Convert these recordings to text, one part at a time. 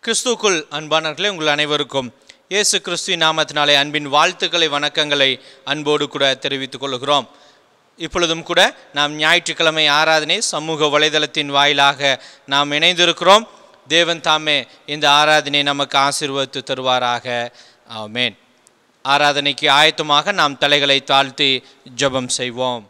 கிறிஸ்துக்குள் அன்பானவர்களே உங்கள் அனைவருக்கும் இயேசு கிறிஸ்துவின் நாமத்தினாலே அன்பின் வாழ்த்துக்களை வணக்கங்களை அன்போடு கூட தெரிவித்துக் கொள்கிறோம் இப்பொழுதும் கூட நாம் ஞாயிற்றுக்கிழமை ஆராதனை சமூக வலைதளத்தின் வாயிலாக நாம் இணைந்திருக்கிறோம் தேவன் தாமே இந்த ஆராதனை நமக்கு ஆசீர்வதித்து தருவாராக ஆமென் ஆராதனைக்கு ஆயத்தமாக நாம் தலைகளை தாழ்த்தி ஜெபம் செய்வோம்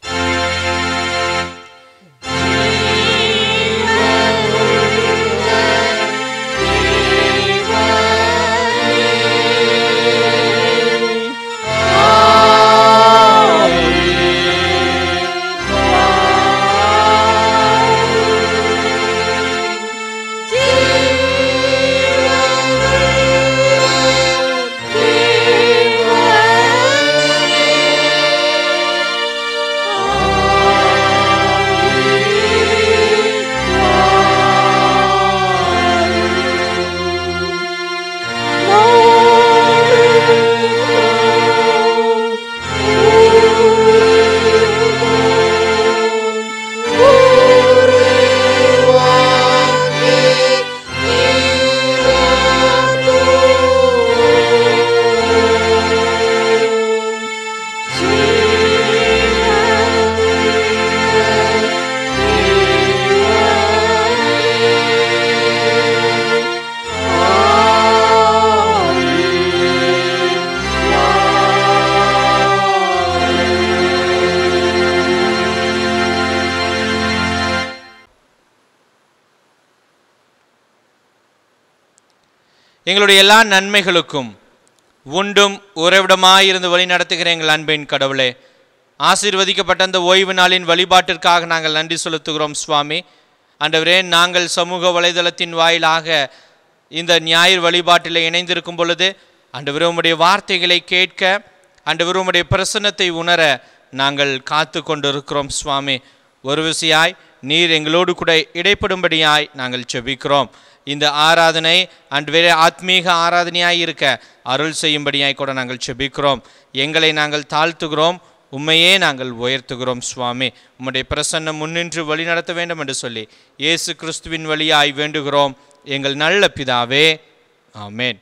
எங்களுடைய எல்லா நன்மைகளுக்கும் உண்டும் உறைவிடமாயிருந்து வழி நடத்துகிற எங்கள் அன்பின் கடவுளே ஆசீர்வதிக்கப்பட்ட அந்த ஓய்வு நாளின் வழிபாட்டிற்காக நாங்கள் நன்றி செலுத்துகிறோம் சுவாமி ஆண்டவரே நாங்கள் சமூக வலைதளத்தின் வாயிலாக இந்த ஞாயிறு வழிபாட்டில் இணைந்திருக்கும் பொழுது ஆண்டவரே உம்முடைய வார்த்தைகளை கேட்க ஆண்டவரே உம்முடைய பிரசன்னத்தை உணர நாங்கள் காத்து கொண்டிருக்கிறோம் சுவாமி ஒரு விசையாய் நீர் எங்களோடு கூட இடைப்படும்படியாய் நாங்கள் செபிக்கிறோம் இந்த ஆராதனை அண்ட் வேற ஆத்மீக ஆராதனையாய் இருக்க அருள் செய்யும்படியாய் கூட நாங்கள் செபிக்கிறோம் எங்களை நாங்கள் தாழ்த்துகிறோம் உண்மையே நாங்கள் உயர்த்துகிறோம் சுவாமி உம்முடைய பிரசன்னம் முன்னின்று வழி நடத்த வேண்டும் என்று சொல்லி இயேசு கிறிஸ்துவின் வழியாய் வேண்டுகிறோம் எங்கள் நல்ல பிதாவே ஆமென்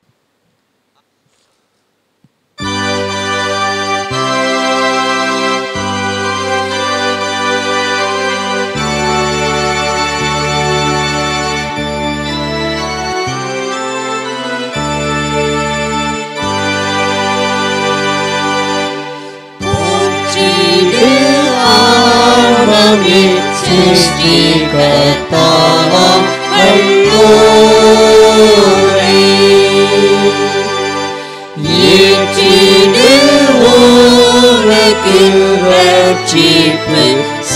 சிருஷ்டிகர்த்தாவாம் வல்லோரை ஏற்றிடுவோருக்கு ரட்சிப்பு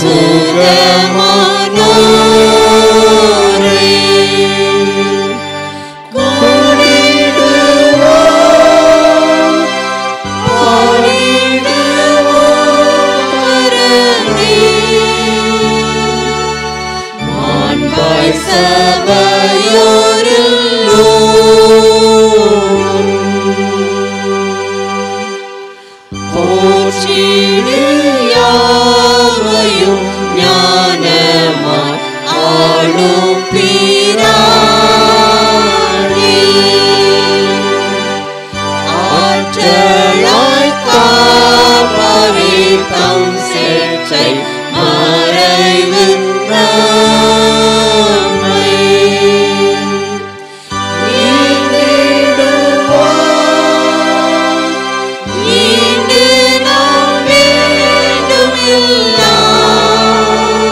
சுகமானோரை கூடிடுவோம் பாடிடுவோம் கரமே மாண்பாய் சபையோரெல்லோரும் போற்றிடு யாவையும் ஞானமாய் ஆளும் பிரானே. ஆற்றலாய் காப்பரே தம் சேற்றை மறைவு நம்மை நீங்கிடுவோம். ஈண்டு நாம் வேண்டுமெல்லாம்.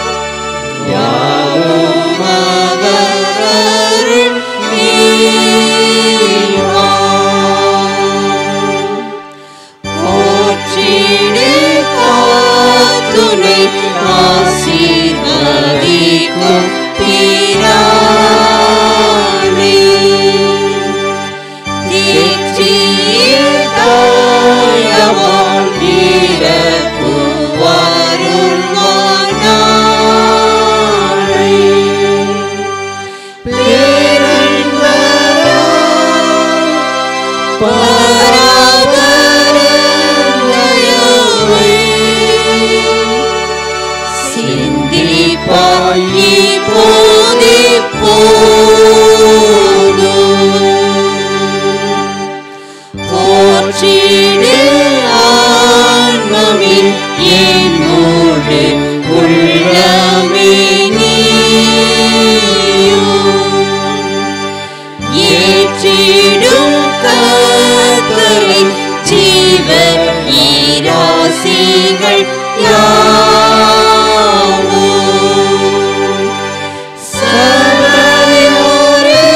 யாவும் அவரருள் நீவாம். போற்றிடு காத்துணை ஆசீர்வதிக்கும் பிரானே. தீட்சியில் தாயவான் பிறப்புவாருள் மானாளை. பேரன்பராய் பராபரங்கயவை சிந்திப்பாய் போதிப்போ ஏற்றிடு ஆன்மமே என்னோடு உள்ளமே நீயும் ஏற்றிடும் கத்தரை ஜீவ ஈராசிகள் யாவும் சபையோரே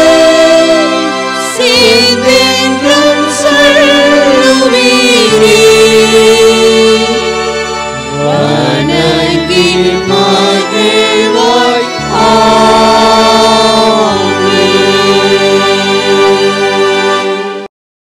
சேர்ந்தென்றும் சொல்லுவீரே வணங்கில் மகிழ்வாய் ஆமென்.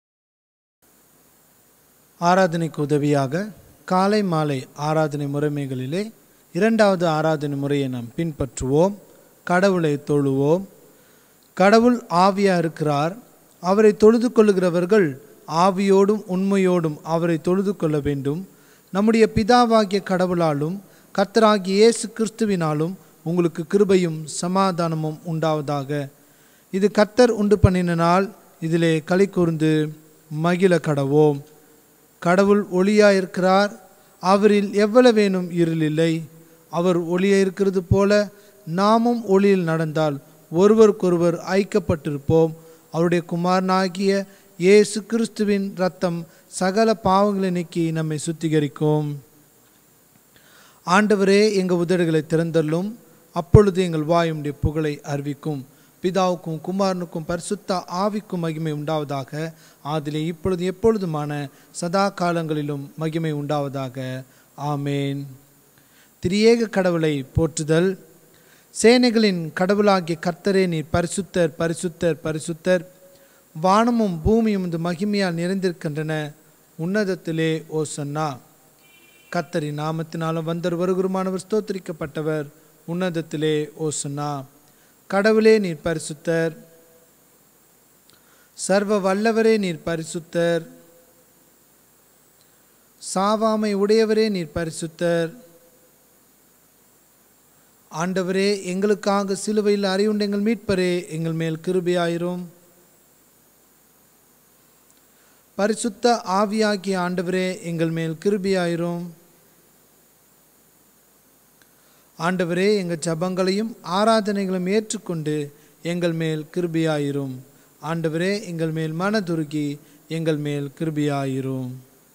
ஆராதனைக்கு உதவியாக காலை மாலை ஆராதனை முறைமைகளிலே இரண்டாவது ஆராதனை முறையை நாம் பின்பற்றுவோம் கடவுளை தொழுவோம் கடவுள் ஆவியா இருக்கிறார் அவரை தொழுது கொள்ளுகிறவர்கள் ஆவியோடும் உண்மையோடும் அவரை தொழுது கொள்ள வேண்டும் நம்முடைய பிதாவாகிய கடவுளாலும் கர்த்தராகிய இயேசு கிறிஸ்துவினாலும் உங்களுக்கு கிருபையும் சமாதானமும் உண்டாவதாக இது கர்த்தர் உண்டு பண்ணின நாள் இதிலே களி கூர்ந்து மகிழ கடவோம் கடவுள் ஒளியாயிருக்கிறார் அவரில் எவ்வளவேனும் இருள் இல்லை அவர் ஒளியாயிருக்கிறது போல நாமும் ஒளியில் நடந்தால் ஒருவருக்கொருவர் ஐக்கப்பட்டிருப்போம் அவருடைய குமாரனாகிய இயேசு கிறிஸ்துவின் ரத்தம் சகல பாவங்களை நீக்கி நம்மை சுத்திகரிக்கும் ஆண்டவரே எங்கள் உதடுகளை திறந்தள்ளும் அப்பொழுது எங்கள் வாயுடைய புகழை அறிவிக்கும் பிதாவுக்கும் குமாரனுக்கும் பரிசுத்த ஆவிக்கும் மகிமை உண்டாவதாக ஆதிலே இப்பொழுது எப்பொழுதுமான சதா காலங்களிலும் மகிமை உண்டாவதாக ஆமேன் திரியேக கடவுளை போற்றுதல் சேனைகளின் கடவுளாகிய கர்த்தரே நீர் பரிசுத்தர் பரிசுத்தர் பரிசுத்தர் வானமும் பூமியும் இந்த மகிமையால் நிறைந்திருக்கின்றன உன்னதத்திலே ஓசன்னா கர்த்தரின் நாமத்தினாலும் வந்தர் வருகுருமானவர் ஸ்தோத்திரிக்கப்பட்டவர் உன்னதத்திலே ஓசன்னா கடவுளே நீர் பரிசுத்தர் சர்வ வல்லவரே நீர் பரிசுத்தர் சாவாமை உடையவரே நீர் பரிசுத்தர் ஆண்டவரே எங்களுக்காக சிலுவையில் அறிவுண்ட எங்கள் மீட்பரே எங்கள் மேல் கிருபையாயிரும் பரிசுத்த ஆவியாகிய ஆண்டவரே எங்கள் மேல் கிருபையாயிரும் ஆண்டவரே எங்கள் ஜபங்களையும் ஆராதனைகளையும் ஏற்றுக்கொண்டு எங்கள் மேல் கிருபையாயிரும் ஆண்டவரே எங்கள் மேல் மனதுருகி எங்கள் மேல் கிருபையாயிரும்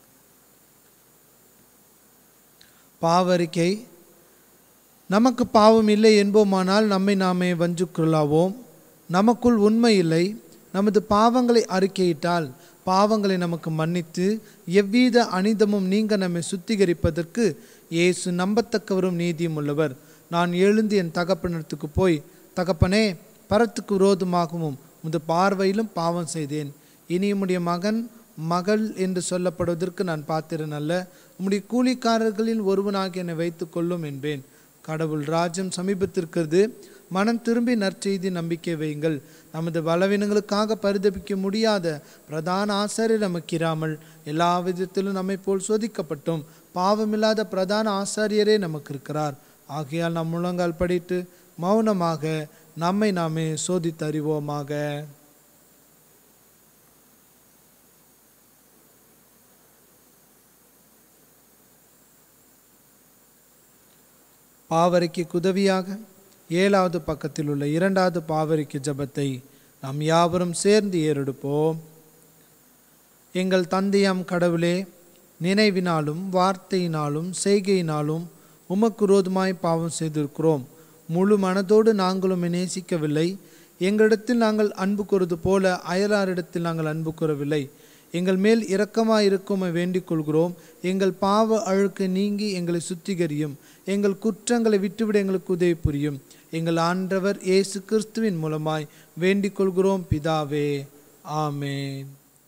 பாவரிக்கை நமக்கு பாவம் இல்லை என்போமானால் நம்மை நாமே வஞ்சுக்கொள்ளாவோம் நமக்குள் உண்மை இல்லை நமது பாவங்களை அறிக்கையிட்டால் பாவங்களை நமக்கு மன்னித்து எவ்வித அனிதமும் நீங்க நம்மை சுத்திகரிப்பதற்கு இயேசு நம்பத்தக்கவரும் நீதியும் உள்ளவர் நான் எழுந்து என் தகப்பனிடத்துக்கு போய் தகப்பனே பரத்துக்கு விரோதமாகவும் உமது பார்வையிலும் பாவம் செய்தேன் இனி உம்முடைய மகன் மகள் என்று சொல்லப்படுவதற்கு நான் பாத்திரன் அல்ல உம்முடைய கூலிக்காரர்களில் ஒருவனாக என்னை வைத்துக் கொள்ளும் என்பேன் கடவுள் ராஜ்யம் சமீபத்திருக்கிறது மனம் திரும்பி நற்செய்தி நம்பிக்கை வையுங்கள் நமது பலவீனங்களுக்காக பரிதபிக்க முடியாத பிரதான ஆசாரியர் நமக்கு இராமல் எல்லா விதத்திலும் நம்மை போல் சோதிக்கப்பட்டும் பாவமில்லாத பிரதான ஆசாரியரே நமக்கு இருக்கிறார் ஆகையால் நம் முழங்கால் படிட்டு மௌனமாக நம்மை நாமே சோதித்தறிவோமாக பாவரிக்கு உதவியாக ஏழாவது பக்கத்தில் உள்ள இரண்டாவது பாவரிக்கு ஜெபத்தை நாம் யாவரும் சேர்ந்து ஏறெடுப்போம் எங்கள் தந்தையாம் கடவுளே நினைவினாலும் வார்த்தையினாலும் செய்கையினாலும் உமக்கு விரோதமாய் பாவம் செய்திருக்கிறோம் முழு மனதோடு நாங்களும் உம்மை நேசிக்கவில்லை எங்களிடத்தில் நாங்கள் அன்பு கூறுவது போல அயலாரிடத்தில் நாங்கள் அன்பு கூறவில்லை எங்கள் மேல் இரக்கமாய் இருக்குமை வேண்டிக் கொள்கிறோம் எங்கள் பாவ அழுக்கு நீங்கி எங்களை சுத்திகரியும் எங்கள் குற்றங்களை விட்டுவிட எங்களுக்கு உதவி புரியும் எங்கள் ஆண்டவர் இயேசு கிறிஸ்துவின் மூலமாய் வேண்டிக் கொள்கிறோம் பிதாவே ஆமென்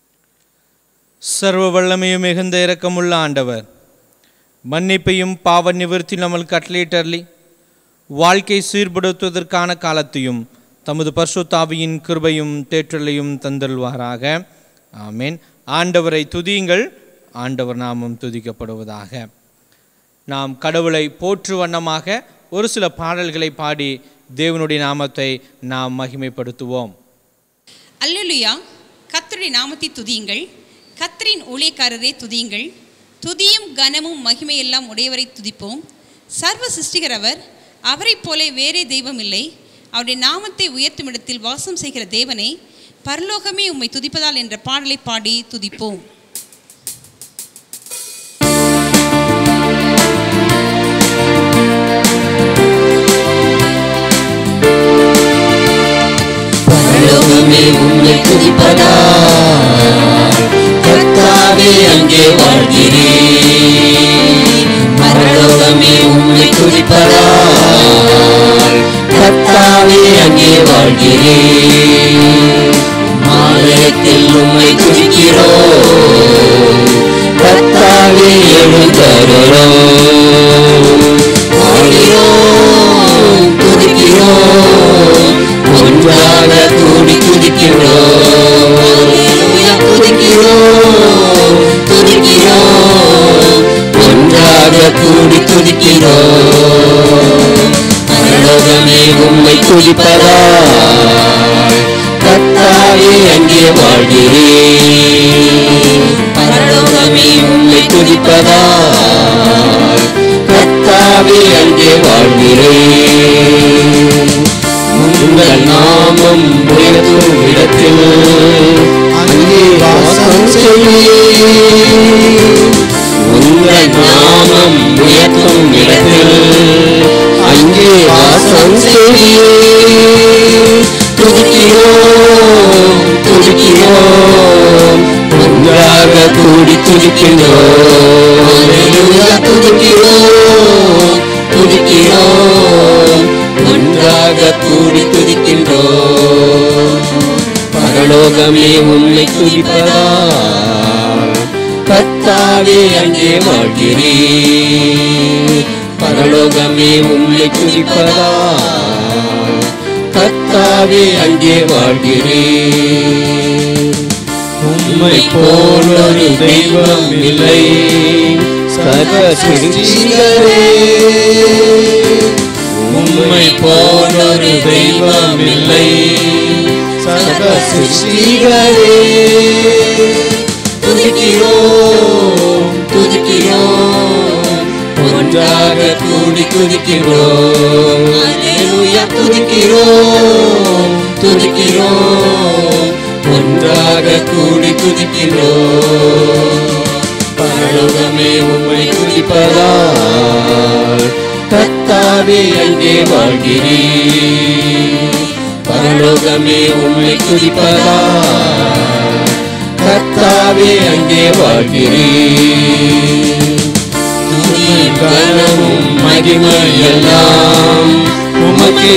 சர்வ வல்லமையும் மிகுந்த இரக்கமுள்ள ஆண்டவர் மன்னிப்பையும் பாவ நிவர்த்தி நம்மளுக்கு கட்டளையிட்டர்லி வாழ்க்கை சீர்படுத்துவதற்கான காலத்தையும் தமது பர்சுத்தாவியின் கிருபையும் தேற்றலையும் தந்தல்வாராக ஆமென் ஆண்டவரை துதியுங்கள் ஆண்டவர் நாமம் துதிக்கப்படுவதாக நாம் கடவுளை போற்று வண்ணமாக ஒரு சில பாடல்களை பாடி தேவனுடைய நாமத்தை நாம் மகிமைப்படுத்துவோம் அல்லேலூயா கர்த்தருடைய நாமத்தை துதியுங்கள் கத்தரின் ஊழியக்காரரே துதியுங்கள் துதியும் கனமும் மகிமையெல்லாம் உடையவரை துதிப்போம் சர்வ சிருஷ்டிகர் அவர் அவரைப் போல வேறே தெய்வம் இல்லை அவருடைய நாமத்தை உயர்த்தும் இடத்தில் வாசம் செய்கிற தேவனை பரலோகமே உம்மை துதிப்பதால் என்ற பாடலை பாடி துதிப்போம் பரலோகமே உம்மை துதிப்பதா கர்த்தாவே அங்கே வாழ்கிறேன் பரலோகமே உம்மை துதிப்பதா கர்த்தாவே அங்கே வாழ்கிறேன் மாலயத்தில் உம்மை துதிக்கிறோம் கர்த்தாவே எழுந்தருளோம் ஆகிறோம் துதிக்கிறோம் ஒன்றாக கூடி துதிக்கிறோம் அல்லேலூயா, துதிக்கிறோம் துதிக்கிறோம் ஒன்றாக கூடி துதிக்கிறோம் பரலோகமே உம்மை துதிப்பதா கத்தாவே அங்கே வாழ்கிறேன் பரலோகமே உம்மை துதிப்பதா கத்தாவே அங்கே வாழ்கிறேன் உங்கள் நாமம் உயர்த்தும் இடத்தில் அங்கே வாசம் செய்யும் உங்கள் நாமம் உயர்த்தும் இடத்தில் அங்கே வாசம் செய்யும் துதிக்கிறோம் துதிக்கிறோம் ஒன்றாக கூடி துதிக்கிறோம் அல்லேலூயா, துதிக்கிறோம் துதிக்கிறோம் ஒன்றாக கூடி துதிக்கின்றோம் பரலோகமே உம்மை துதிப்பதா கத்தாவே அங்கே வாழ்கிறேன் பரலோகமே உம்மை துதிப்பதா கத்தாவே அங்கே வாழ்கிறேன் உம்மை போல் ஒரு தெய்வம் இல்லை சர்வ சிருஷ்டிகரே உம்மை போல் ஒரு தெய்வம் இல்லை சர்வ சிருஷ்டிகரே துதிக்கிறோம் துதிக்கிறோம் ஒன்றாக கூடி துதிக்கிறோம் அல்லேலூயா, துதிக்கிறோம் துதிக்கிறோம் ஒன்றாக கூடி துதிக்கிறோம் பரலோகமே உம்மை துதிப்பதால் கத்தாவே அங்கே வாழ்கிறேன் பரலோகமே உம்மை துதிப்பதால் கத்தாவே அங்கே வாழ்கிறேன் துதியும் கனமும் மகிமை எல்லாம் உமக்கே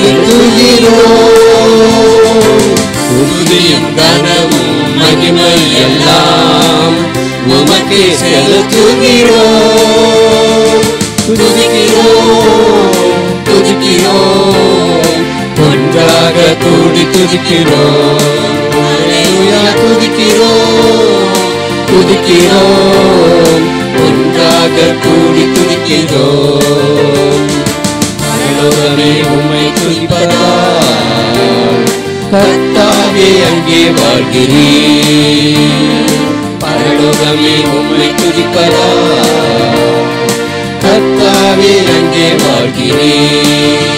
செலுத்துகிறோம் துதியும் கனமும் மகிமை எல்லாம் உமக்கே செலுத்துகிறோம் துதிக்கிறோம் துதிக்கிறோம் ஒன்றாக கூடி துதிக்கிறோம் அல்லேலூயா, துதிக்கிறோம் துதிக்கிறோம் ஒன்றாக கூடி துதிக்கிறோம் பரலோகமே உம்மை துதிப்பதால் கர்த்தாவே அங்கே வாழ்கிறேன் பரலோகமே உம்மை துதிப்பதால் கர்த்தாவே அங்கே வாழ்கிறேன்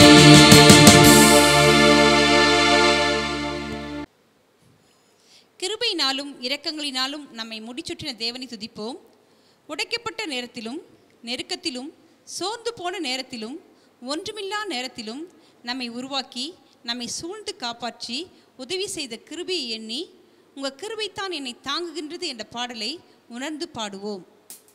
கிருபையினாலும் இரக்கங்களினாலும் நம்மை முடிச்சுற்றின தேவனை துதிப்போம் உடைக்கப்பட்ட நேரத்திலும் நெருக்கத்திலும் சோர்ந்து போன நேரத்திலும் ஒன்றுமில்லா நேரத்திலும் நம்மை உருவாக்கி நம்மை சூழ்ந்து காப்பாற்றி உதவி செய்த கிருபையை எண்ணி உங்கள் கிருபைத்தான் என்னை தாங்குகின்றது என்ற பாடலை உணர்ந்து பாடுவோம்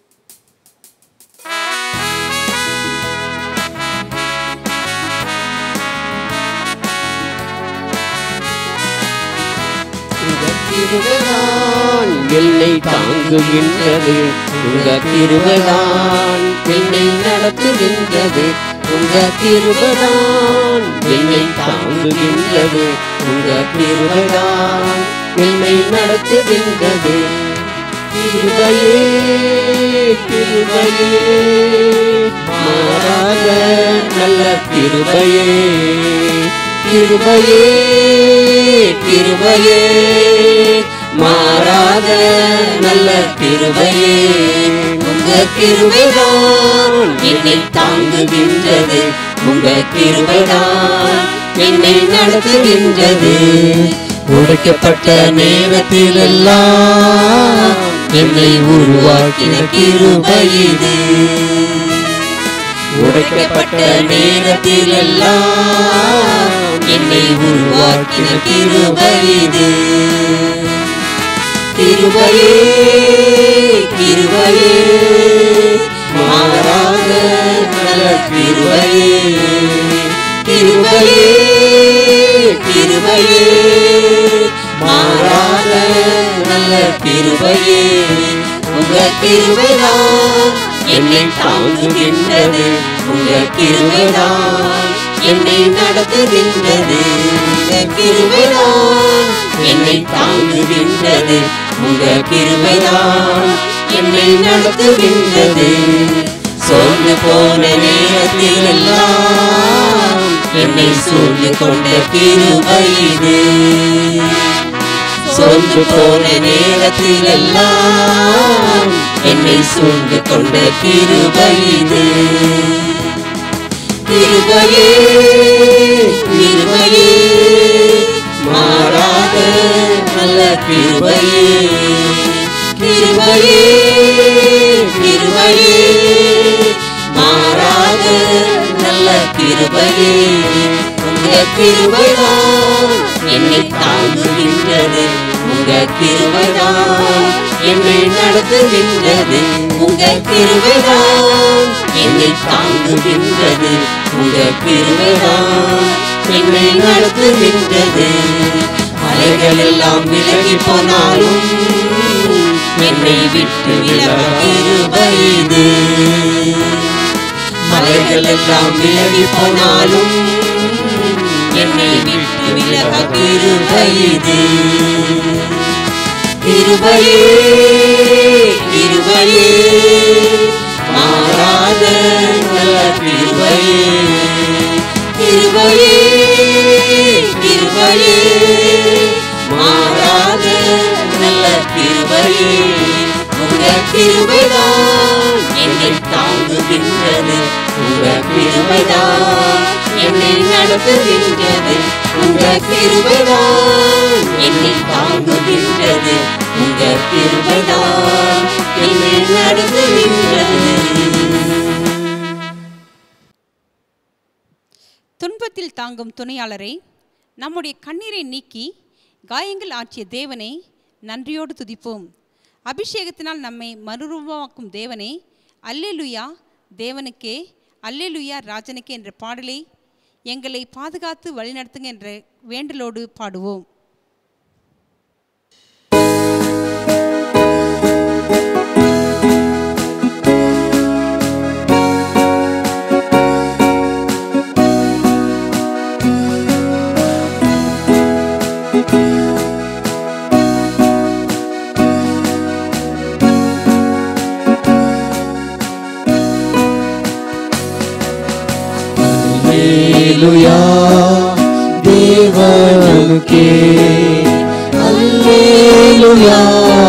திருவதான் என்னை தாங்குகின்றது உங்க திருவதான் என்னை நடத்துகின்றது உங்க திருவதான் என்னை தாங்குகின்றது உங்க திருவதான் என்னை நடத்துகின்றது கிருபையே கிருபையே மாறாத நல்ல கிருபையே கிருபையே கிருபையே மாறாத கிருபையே உங்க கிருபைதான் என்னை தாங்குகின்றது உங்க கிருபைதான் என்னை நடத்துகின்றது உடைக்கப்பட்ட நேரத்தில் எல்லாம் என்னை உருவாக்கின கிருபை இது உடைக்கப்பட்ட நேரத்தில் எல்லாம் என்னை உருவாக்கின கிருபை இது கிருபையே கிருபையே மாறாத நல்ல கிருபையே கிருபையே கிருபையே மாறாத நல்ல கிருபையே உங்க கிருபைதான் என்னை தாங்குகின்றது உங்க கிருபைதான் என்னை நடத்துகின்றது உங்க கிருபைதான் என்னை தாங்குகின்றது உங்க கிருபைதான் என்னை நடத்துகின்றது சொல்லு போன நேரத்தில் எல்லாம் என்னை சொல்லு கொண்ட கிருபை இது சோர்ந்து போன நேரத்தில் எல்லாம் என்னை சூழ்ந்து கொண்ட கிருபை இது கிருபையே கிருபையே மாறாத நல்ல கிருபையே கிருபையே கிருபையே மாறாத நல்ல கிருபையே உங்க கிருபைதான் என்னை தாங்குகின்றது உங்க கிருபைதான் என்னை நடத்துகின்றது உங்க கிருபைதான் என்னை தாங்குகின்றது உங்க கிருபைதான் என்னை நடத்துகின்றது அலைகள் எல்லாம் விலகி போனாலும் என்னை விட்டு விலக கிருபை இது மலைகள் எல்லாம் விலகி போனாலும் என்னை விட்டு விலக கிருபை இது கிருபையே கிருபையே மாறாத நல்ல கிருபையே கிருபையே கிருபையே மாறாத நல்ல கிருபையே உங்க கிருபைதான் என்னை தாங்குகின்றது உங்க கிருபைதான் என்னை நடத்துகின்றது உங்க கிருபைதான் என்னை தாங்குகின்றது உங்க கிருபைதான் என்னை நடத்துகின்றது துன்பத்தில் தாங்கும் துணையாளரை நம்முடைய கண்ணீரை நீக்கி காயங்கள் ஆற்றிய தேவனை நன்றியோடு துதிப்போம் அபிஷேகத்தினால் நம்மை மறுரூபமாக்கும் தேவனே அல்லேலுயா தேவனுக்கே அல்லேலுயா ராஜனுக்கே என்ற பாடலை எங்களை பாதுகாத்து வழிநடத்துங்க என்ற வேண்டலோடு பாடுவோம் அல்லேலுயா தேவனுக்கே அல்லேலுயா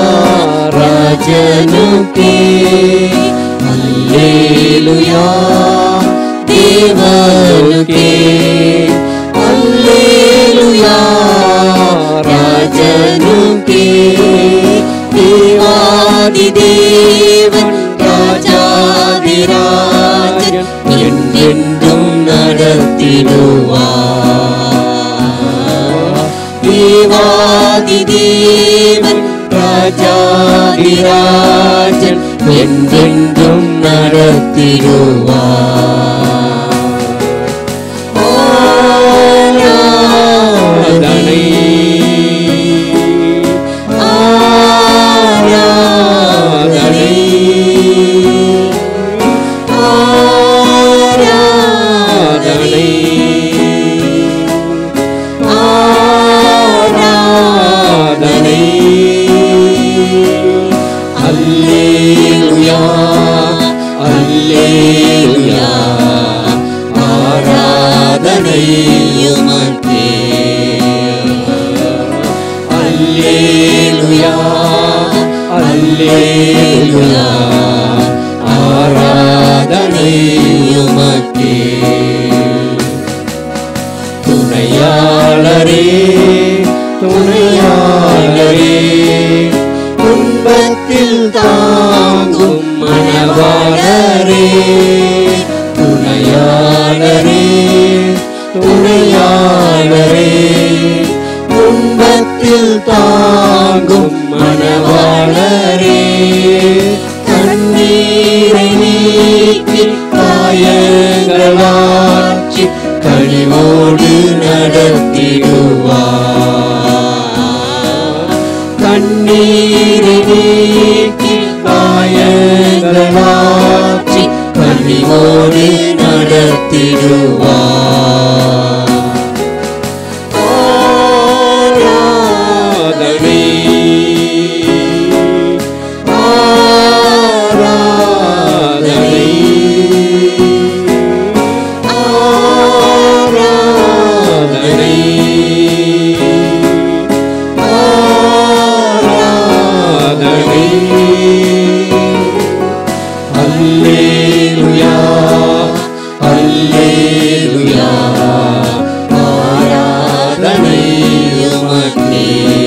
ராஜனுக்கே அல்லேலுயா தேவனுக்கே அல்லேலுயா ராஜனுக்கே தேவாதி தேவன் ராஜாதிராஜன் என்றென்றும் நடத்திடுவார் தேவாதி தேவன் ராஜாதிராஜன் என்றென்றும் நடத்திடுவார் ஆராதனை ஆராதனை ஆராதனை ஆராதனை அல்லேலுயா அல்லேலுயா அல்லேலூயா ஆராதனை உமக்கே துணையாளரே துணையாளரே துன்பத்தில் தாங்கும் மணவாளரே துணையாளரே துணையாளரே துன்பத்தில் தாங்கும் மணவாளரே கண்ணீரை நீக்கி காயங்களாற்றி கனிவோடு நடத்திடுவார் கண்ணீரை நீக்கி காயங்களாற்றி கனிவோடு நடத்திடுவார் ஆராதனை ஆராதனை ஆராதனை ஆராதனை அல்லேலூயா அல்லேலூயா ஆராதனை உமக்கே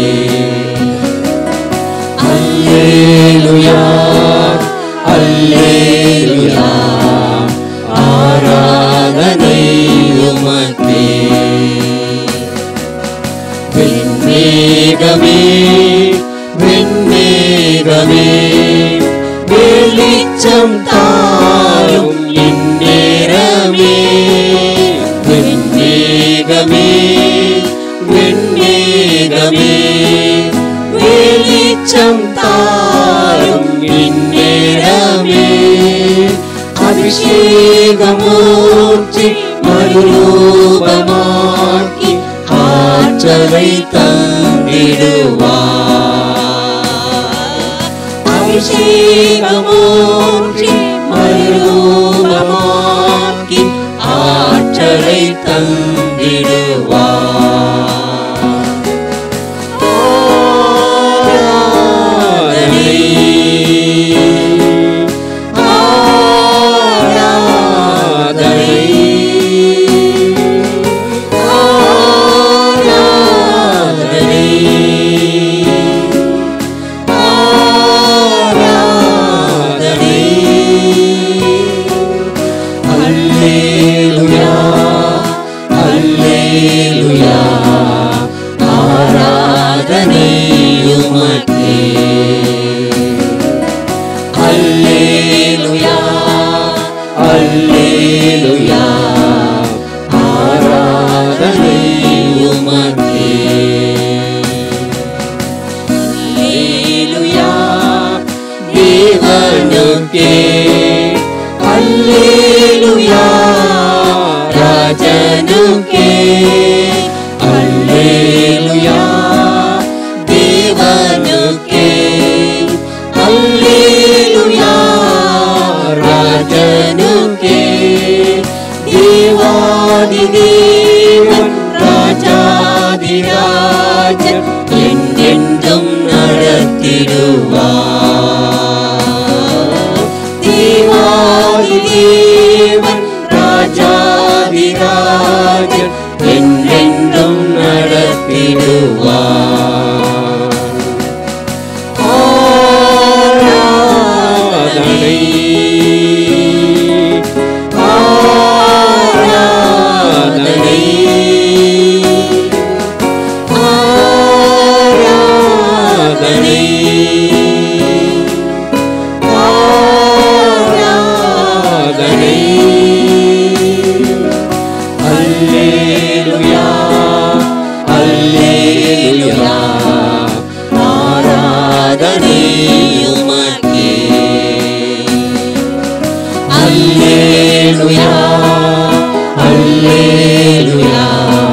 அல்லேலூயா அல்லேலூயா ஆராதனை உமக்கே வெண்மேகமே வெண்மேகமே வெளிச்சம் தாரும் இந்நேரமே வெண்மேகமே வெண்மேகமே வெளிச்சம் தாரும் இந்நேரமே அபிஷேகமூர்த்தி மறுரூபமாக்கி ஆற்றலை தந்திடுவார் அபிஷேகமூர்த்தி மறுரூபமாக்கி ஆற்றலை தந்திடுவார் ஆராதனை ஆராதனை ஆராதனை ஆராதனை அல்லேலூயா அல்லேலூயா ஆராதனை உமக்கே அல்லேலூயா அல்லேலூயா ஆராதனை உமக்கே அல்லேலூயா தேவனுக்கே அல்லேலூயா ராஜனுக்கே அல்லேலூயா தேவனுக்கே அல்லேலூயா ராஜனுக்கே தேவாதி தேவன் ராஜாதி ராஜன் என்றென்றும் நடத்திடுவார் தேவாதி தேவன் ராஜாதி ராஜன் என்றென்றும் நடத்திடுவார் ஆராதனை ஆராதனை ஆராதனை ஆராதனை அல்லேலூயா அல்லேலூயா ஆராதனை உமக்கே அல்லேலூயா அல்லேலூயா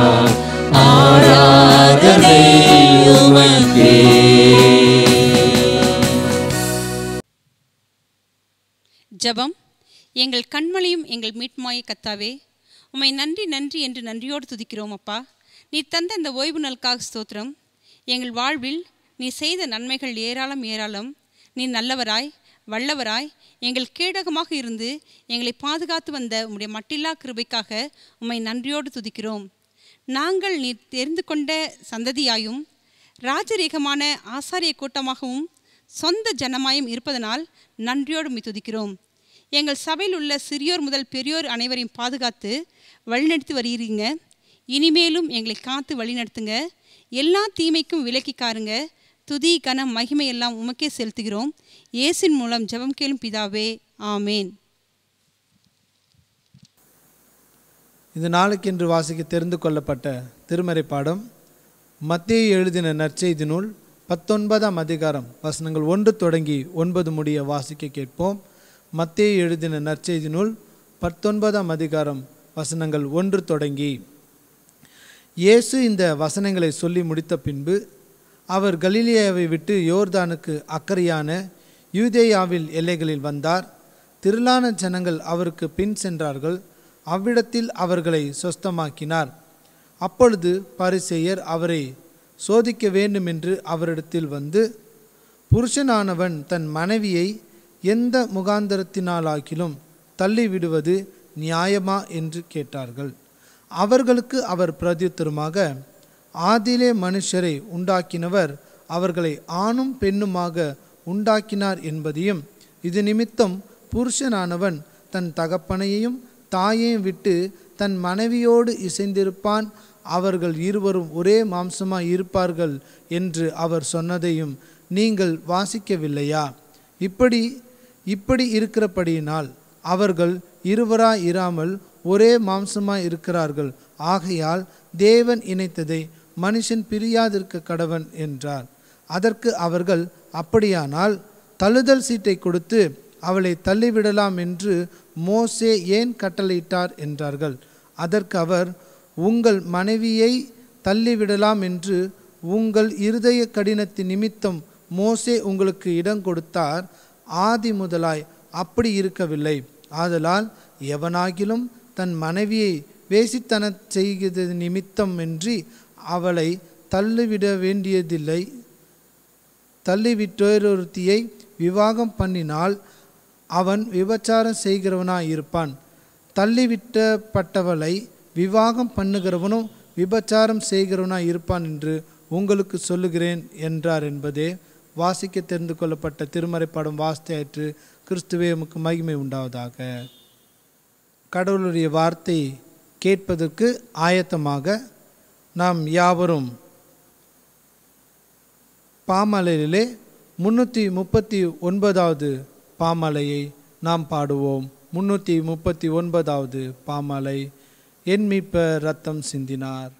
ஆராதனை உமக்கே ஜெபம் எங்கள் கண்மலையும் எங்கள் மீட்மாய கத்தாவே உம்மை நன்றி நன்றி என்று நன்றியோடு துதிக்கிறோம் அப்பா நீ தந்த இந்த ஓய்வு நாளுக்காக ஸ்தோத்திரம் எங்கள் வாழ்வில் நீ செய்த நன்மைகள் ஏராளம் ஏராளம் நீ நல்லவராய் வல்லவராய் எங்கள் கேடகமாக இருந்து எங்களை பாதுகாத்து வந்த உம்முடைய மட்டில்லா கிருபைக்காக உம்மை நன்றியோடு துதிக்கிறோம் நாங்கள் நீ தெரிந்து கொண்ட சந்ததியாயும் ராஜரீகமான ஆசாரிய கூட்டமாகவும் சொந்த ஜனமாயும் இருப்பதனால் நன்றியோடு உம்மை துதிக்கிறோம் எங்கள் சபையில் உள்ள சிறியோர் முதல் பெரியோர் அனைவரையும் பாதுகாத்து வழிநடத்தி வருகிறீங்க இனிமேலும் எங்களை காத்து வழிநடத்துங்க எல்லா தீமைக்கும் விலக்கி காருங்க துதி கனம் மகிமை எல்லாம் உமக்கே செலுத்துகிறோம் இயேசின் மூலம் ஜெபம் கேளும் பிதாவே ஆமேன் இந்த நாளுக்கென்று வாசிக்க தெரிந்து கொள்ளப்பட்ட திருமறை பாடம் மத்திய எழுதின நற்செய்தி நூல் பத்தொன்பதாம் அதிகாரம் வசனங்கள் ஒன்று தொடங்கி ஒன்பது முடிய வாசிக்க கேட்போம் மத்திய எழுதின நற்செய்தி நூல் பத்தொன்பதாம் அதிகாரம் வசனங்கள் ஒன்று தொடங்கி இயேசு இந்த வசனங்களை சொல்லி முடித்த பின்பு அவர் கலிலியாவை விட்டு யோர்தானுக்கு அக்கறையான யூதேயாவில் எல்லைகளில் வந்தார் திரளான ஜனங்கள் அவருக்கு பின் சென்றார்கள் அவ்விடத்தில் அவர்களை சொஸ்தமாக்கினார் அப்பொழுது பரிசேயர் அவரை சோதிக்க வேண்டும் என்று அவரிடத்தில் வந்து புருஷனானவன் தன் மனைவியை எந்த முகாந்தரத்தினாலாக்கிலும் தள்ளிவிடுவது நியாயமா என்று கேட்டார்கள் அவர்களுக்கு அவர் பிரதியுத்தரமாக ஆதியிலே மனுஷரை உண்டாக்கினவர் அவர்களை ஆணும் பெண்ணுமாக உண்டாக்கினார் என்பதையும் இது நிமித்தம் புருஷனானவன் தன் தகப்பனையும் தாயையும் விட்டு தன் மனைவியோடு இசைந்திருப்பான் அவர்கள் இருவரும் ஒரே மாம்சமாய் இருப்பார்கள் என்று அவர் சொன்னதையும் நீங்கள் வாசிக்கவில்லையா இப்படி இப்படி இருக்கிறபடியினால் அவர்கள் இருவராய் இராமல் ஒரே மாம்சமாய் இருக்கிறார்கள் ஆகையால் தேவன் இணைத்ததை மனுஷன் பிரியாதிருக்க கடவன் என்றார் அதற்கு அவர்கள் அப்படியானால் தள்ளுதல் சீட்டை கொடுத்து அவளை தள்ளிவிடலாம் என்று மோசே ஏன் கட்டளையிட்டார் என்றார்கள் அதற்கு அவர் உங்கள் மனைவியை தள்ளிவிடலாம் என்று உங்கள் இருதய கடினத்தின் நிமித்தம் மோசே உங்களுக்கு இடம் கொடுத்தார் ஆதி முதலாய் அப்படி இருக்கவில்லை ஆதலால் எவனாகிலும் தன் மனைவியை வேசித்தன செய்கிறது நிமித்தமின்றி அவளை தள்ளிவிட வேண்டியதில்லை தள்ளிவிட்டொருத்தியை விவாகம் பண்ணினால் அவன் விபச்சாரம் செய்கிறவனாய் இருப்பான் தள்ளிவிட்டப்பட்டவளை விவாகம் பண்ணுகிறவனும் விபச்சாரம் செய்கிறவனாய் இருப்பான் என்று உங்களுக்கு சொல்லுகிறேன் என்றார் என்பதே வாசிக்க தெரிந்து கொள்ளப்பட்ட திருமறை படம் வாசித்தாயிற்று கிறிஸ்துவே உமக்கு மகிமை உண்டாவதாக கடவுளுடைய வார்த்தை கேட்பதற்கு ஆயத்தமாக நாம் யாவரும் பாமலையிலே முன்னூற்றி முப்பத்தி ஒன்பதாவது பாமலையை நாம் பாடுவோம் முன்னூற்றி முப்பத்தி ஒன்பதாவது பாமலை என் மீட்பர் ரத்தம் சிந்தினார்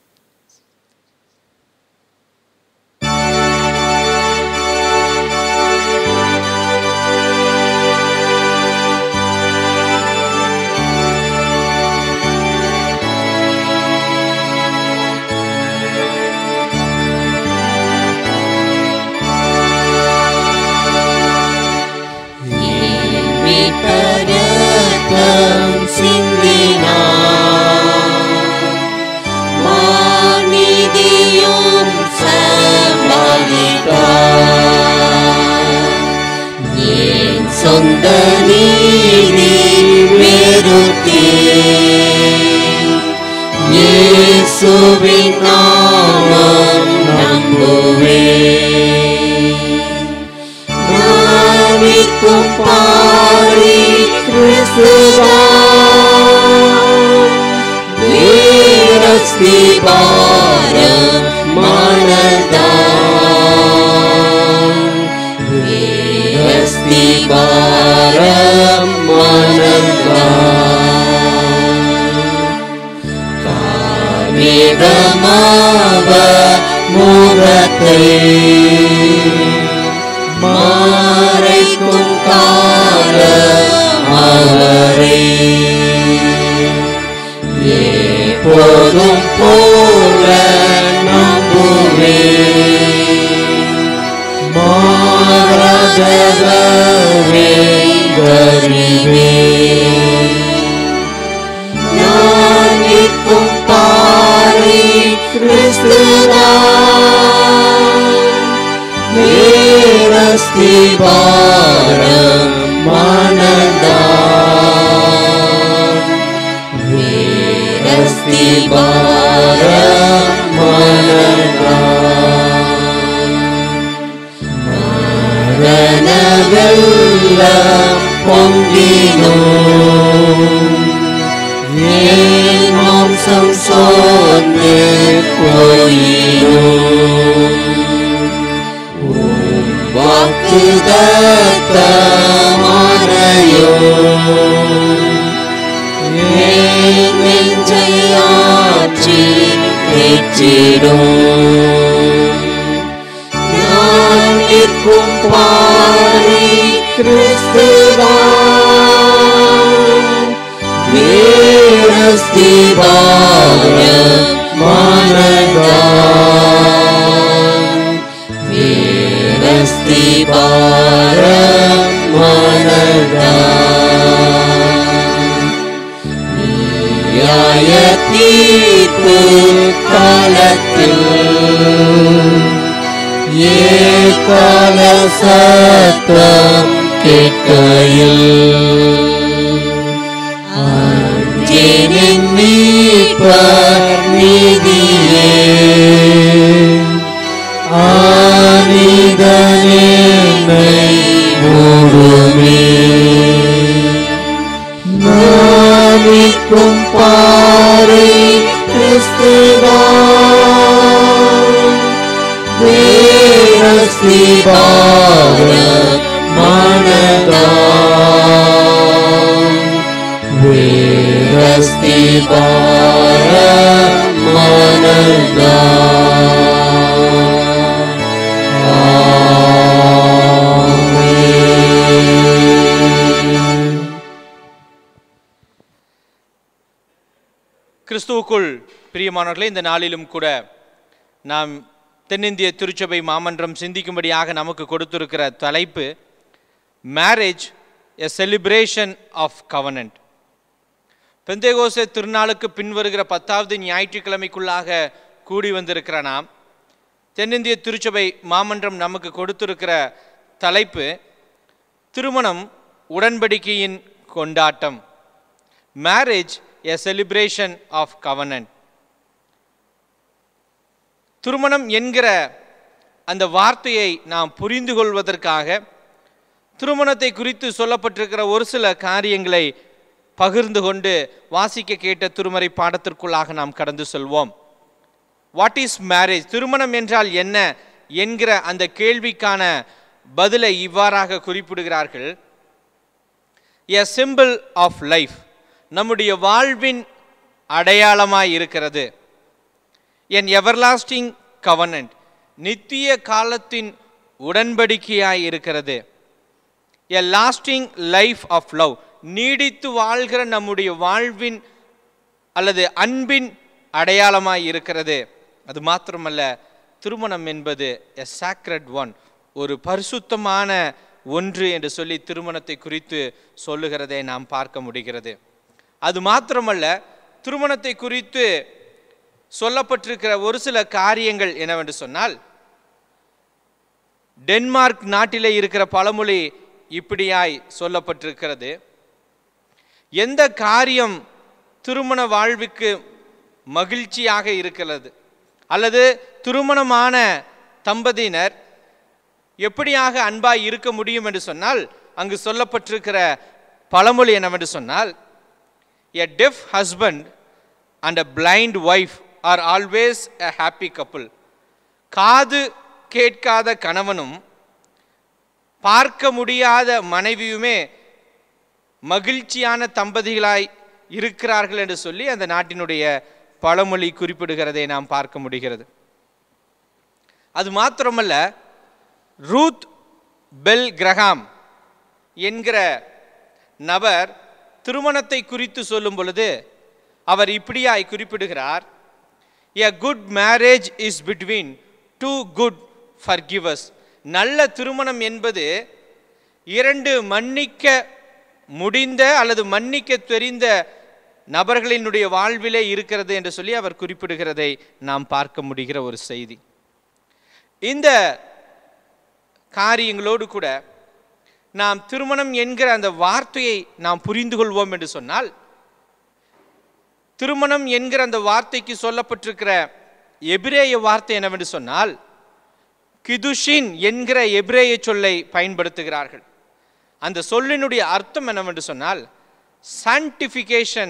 மீட்பரத்தம் சிந்தினார். மாநிதியும் சம்பாதித்தார். என் சொந்த நீதி வெறுத்தே இயேசுவின் நாமம் நம்புவேன் நாவிக்கும் பாரி கிறிஸ்துவான் வீரஸ்தி பாரம் மனதான் வீரஸ்தி பாரம் மனதான் காமிதமாவ முகத்தை மறைக்கும் காலம் அவரே எப்போதும் போல நம்புவே மாறாதவரே கருவே நான் நிற்கும் பாரி கிறிஸ்துதான் வேற அஸ்திபாரம் மனதான் வேரஸ்திபாரம் மனதான் மரண வெள்ளம் பொங்கினோம் ஏன் மாம்சம் சோர்ந்து போயினோம் வாக்குதத்தமானையோ ஏன் நெஞ்சை ஆற்றி ஏற்றிடும் நான் நிற்கும் பாரி கிறிஸ்துதான் வீரஸ்திபாரம் மனதான் வீரஸ்திபாரம் மனதான் நியாய தீர்ப்பு காலத்தில் ஏகால சத்தம் கேட்கையில் அஞ்சேனின் மீட்பர் நீதியே ஆனிதனேனை மூடுமே நாமிக்கும் பாறை கிறிஸ்துதான் வீரஸ்திபாரம் மனதான் வீரஸ்திபாரம் மனதான் ஆமென். கிறிஸ்துவுக்குள் பிரியமானவர்களே இந்த நாளிலும் கூட நாம் தென்னிந்திய திருச்சபை மாமன்றம் சிந்திக்கும்படியாக நமக்கு கொடுத்திருக்கிற தலைப்பு marriage a celebration of covenant பெந்தேகோசே திருநாளுக்கு பின்வருகிற பத்தாவது ஞாயிற்றுக்கிழமைக்குள்ளாக கூடி வந்திருக்கிற நாம் தென்னிந்திய திருச்சபை மாமன்றம் நமக்கு கொடுத்திருக்கிற தலைப்பு திருமணம் உடன்படிக்கையின் கொண்டாட்டம் marriage a celebration of covenant திருமணம் என்கிற அந்த வார்த்தையை நாம் புரிந்து கொள்வதற்காக திருமணத்தை குறித்து சொல்லப்பட்டிருக்கிற ஒரு சில காரியங்களை பகிர்ந்து கொண்டு வாசிக்க கேட்ட திருமறை பாடத்திற்குள்ளாக நாம் கடந்து செல்வோம் வாட் இஸ் மேரேஜ் திருமணம் என்றால் என்ன என்கிற அந்த கேள்விக்கான பதிலை இவ்வாறாக குறிப்பிடுகிறார்கள் எ சிம்பிள் ஆஃப் லைஃப் நம்முடைய வாழ்வின் அடையாளமாய் இருக்கிறது என் எவர்லாஸ்டிங் கவனன்ட் நித்திய காலத்தின் உடன்படிக்கையாய் இருக்கிறது a lasting life of love நீடித்து வாழ்கிற நம்முடைய வாழ்வின் அல்லது அன்பின் அடையாளமாய் இருக்கிறது அது மாத்திரமல்ல திருமணம் என்பது எ சாக்ரட் ஒன் ஒரு பரிசுத்தமான ஒன்று என்று சொல்லி திருமணத்தை குறித்து சொல்லுகிறதை நாம் பார்க்க முடிகிறது அது மாத்திரமல்ல திருமணத்தை குறித்து சொல்லப்பட்டிருக்கிற ஒரு சில காரியங்கள் என்னவென்று சொன்னால் டென்மார்க் நாட்டிலே இருக்கிற பழமொழி இப்படியாய் சொல்லப்பட்டிருக்கிறது எந்த காரியம் திருமண வாழ்வுக்கு மகிழ்ச்சியாக இருக்கிறது அல்லது திருமணமான தம்பதியினர் எப்படியாக அன்பாய் இருக்க முடியும் என்று சொன்னால் அங்கு சொல்லப்பட்டிருக்கிற பழமொழி என்னவென்று சொன்னால் a deaf husband and a blind wife are always a happy couple காது கேட்காத கணவனும் பார்க்க முடியாத மனைவியுமே மகிழ்ச்சியான தம்பதிகளாய் இருக்கிறார்கள் என்று சொல்லி அந்த நாட்டினுடைய பழமொழி குறிப்பிடுகிறதை நாம் பார்க்க முடிகிறது அது மாத்திரமல்ல ரூத் பெல் கிரகாம் என்கிற நபர் திருமணத்தை குறித்து சொல்லும் பொழுது அவர் இப்படியாய் குறிப்பிடுகிறார் a good marriage is between two good forgivers நல்ல திருமணம் என்பது இரண்டு மன்னிக்க முடிந்த அல்லது மன்னிக்க தெரிந்த நபர்களினுடைய வாழ்விலே இருக்கிறது என்று சொல்லி அவர் குறிப்பிடுகிறதை நாம் பார்க்க முடிகிற ஒரு செய்தி இந்த காரியங்களோடு கூட நாம் திருமணம் என்கிற அந்த வார்த்தையை நாம் புரிந்து கொள்வோம் என்று சொன்னால் திருமணம் என்கிற அந்த வார்த்தைக்கு சொல்லப்பட்டிருக்கிற எபிரேய வார்த்தை என்னவென்று சொன்னால் கிதுஷின் என்கிற எபிரேய சொல்லை பயன்படுத்துகிறார்கள் அந்த சொல்லினுடைய அர்த்தம் என்னவென்று சொன்னால் சான்டிஃபிகேஷன்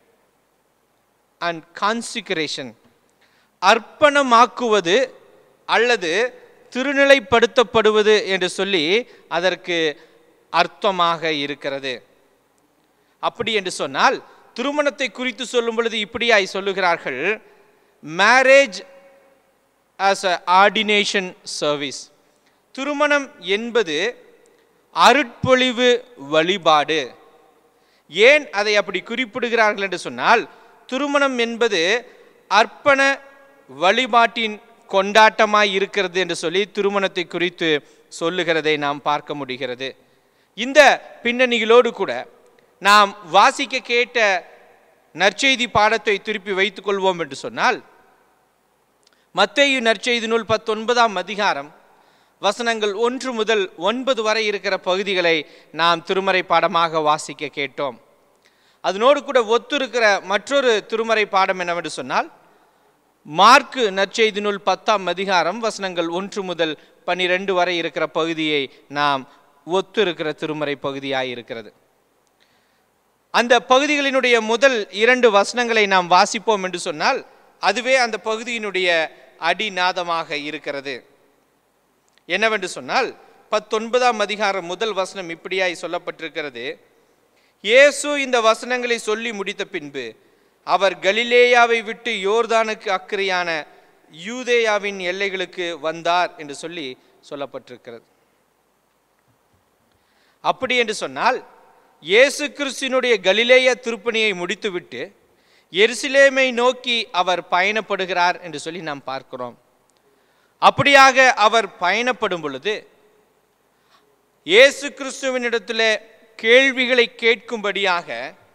அண்ட் கான்சிகரேஷன் அர்ப்பணமாக்குவது அல்லது திருநிலைப்படுத்தப்படுவது என்று சொல்லி அதற்கு அர்த்தமாக இருக்கிறது அப்படி என்று சொன்னால் திருமணத்தை குறித்து சொல்லும் பொழுது இப்படியாய் சொல்லுகிறார்கள் marriage as a ordination service திருமணம் என்பது அருட்பொழிவு வழிபாடு ஏன் அதை அப்படி குறிப்பிடுகிறார்கள் என்று சொன்னால் திருமணம் என்பது அர்ப்பண வழிபாட்டின் கொண்டாட்டமாய் இருக்கிறது என்று சொல்லி திருமணத்தை குறித்து சொல்லுகிறதை நாம் பார்க்க முடிகிறது இந்த பின்னணிகளோடு கூட நாம் வாசிக்க கேட்ட நற்செய்தி பாடத்தை திருப்பி வைத்துக் கொள்வோம் என்று சொன்னால் மத்தேயு நற்செய்தி நூல் பத்தொன்பதாம் அதிகாரம் வசனங்கள் ஒன்று முதல் ஒன்பது வரை இருக்கிற பகுதிகளை நாம் திருமறை பாடமாக வாசிக்க கேட்டோம் அதனோடு கூட ஒத்திருக்கிற மற்றொரு திருமறை பாடம் என்னவென்று சொன்னால் மார்க்கு நற்செய்தி நூல் பத்தாம் அதிகாரம் வசனங்கள் ஒன்று முதல் பன்னிரெண்டு வரை இருக்கிற பகுதியை நாம் ஒத்திருக்கிற திருமறை பகுதியாய் இருக்கிறது அந்த பகுதிகளினுடைய முதல் இரண்டு வசனங்களை நாம் வாசிப்போம் என்று சொன்னால் அதுவே அந்த பகுதியினுடைய அடிநாதமாக இருக்கிறது என்னவென்று சொன்னால் பத்தொன்பதாம் அதிகாரம் முதல் வசனம் இப்படியாய் சொல்லப்பட்டிருக்கிறது இயேசு இந்த வசனங்களை சொல்லி முடித்த பின்பு அவர் கலிலேயாவை விட்டு யோர்தானுக்கு அக்கறையான யூதேயாவின் எல்லைகளுக்கு வந்தார் என்று சொல்லி சொல்லப்பட்டிருக்கிறது அப்படி என்று சொன்னால் இயேசு கிறிஸ்தினுடைய கலிலேய திருப்பணியை முடித்துவிட்டு எருசலேமை நோக்கி அவர் பயணப்படுகிறார் என்று சொல்லி நாம் பார்க்கிறோம் அப்படியாக அவர் பயணப்படும் பொழுது இயேசு கிறிஸ்துவினிடத்தில் கேள்விகளை கேட்கும்படியாக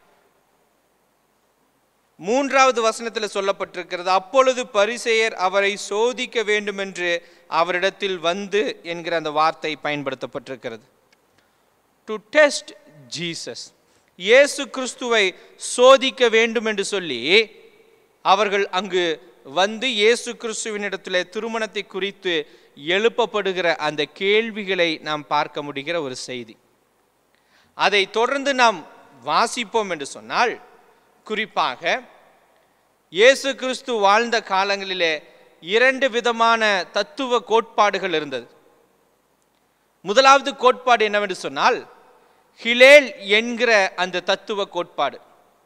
மூன்றாவது வசனத்தில் சொல்லப்பட்டிருக்கிறது அப்பொழுது பரிசேயர் அவரை சோதிக்க வேண்டும் என்று அவரிடத்தில் வந்து என்கிற அந்த வார்த்தை பயன்படுத்தப்பட்டிருக்கிறது டு டெஸ்ட் ஜீசஸ் இயேசு கிறிஸ்துவை சோதிக்க வேண்டும் என்று சொல்லி அவர்கள் அங்கு வந்து இயேசு கிறிஸ்துவினிடத்தில் திருமணத்தை குறித்து எழுப்பப்படுகிற அந்த கேள்விகளை நாம் பார்க்க முடிகிற ஒரு செய்தி அதை தொடர்ந்து நாம் வாசிப்போம் என்று சொன்னால் குறிப்பாக இயேசு கிறிஸ்து வாழ்ந்த காலங்களிலே இரண்டு விதமான தத்துவ கோட்பாடுகள் இருந்தது முதலாவது கோட்பாடு என்னவென்று சொன்னால் ஹிலேல் என்கிற அந்த தத்துவ கோட்பாடு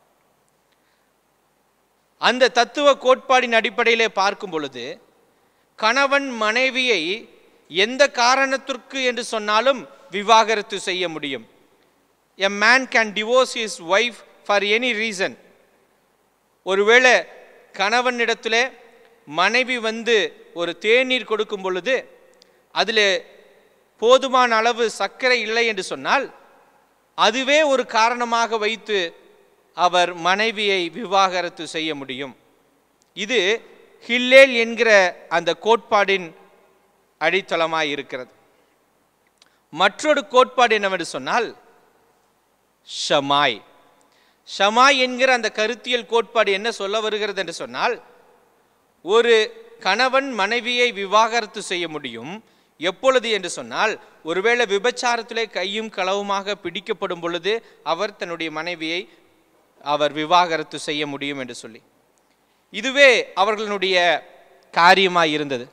அந்த தத்துவ கோட்பாடின் அடிப்படையிலே பார்க்கும் பொழுது கணவன் மனைவியை எந்த காரணத்திற்கு என்று சொன்னாலும் விவாகரத்து செய்ய முடியும் a man can divorce his wife for any reason ஒருவேளை கணவனிடத்தில் மனைவி வந்து ஒரு தேநீர் கொடுக்கும் பொழுது அதில் போதுமான அளவு சர்க்கரை இல்லை என்று சொன்னால் அதுவே ஒரு காரணமாக வைத்து அவர் மனைவியை விவாகரத்து செய்ய முடியும் இது ஹில்லேல் என்கிற அந்த கோட்பாடின் அடித்தளமாய் இருக்கிறது மற்றொரு கோட்பாடு என்னவென்று சொன்னால் ஷமாய் ஷமாய் என்கிற அந்த கருத்தியல் கோட்பாடு என்ன சொல்ல வருகிறது என்று சொன்னால் ஒரு கணவன் மனைவியை விவாகரத்து செய்ய முடியும் எப்பொழுது என்று சொன்னால் ஒருவேளை விபச்சாரத்திலே கையும் களவுமாக பிடிக்கப்படும் பொழுது அவர் தன்னுடைய மனைவியை அவர் விவாகரத்து செய்ய முடியும் என்று சொல்லி இதுவே அவர்களுடைய காரியமாய் இருந்தது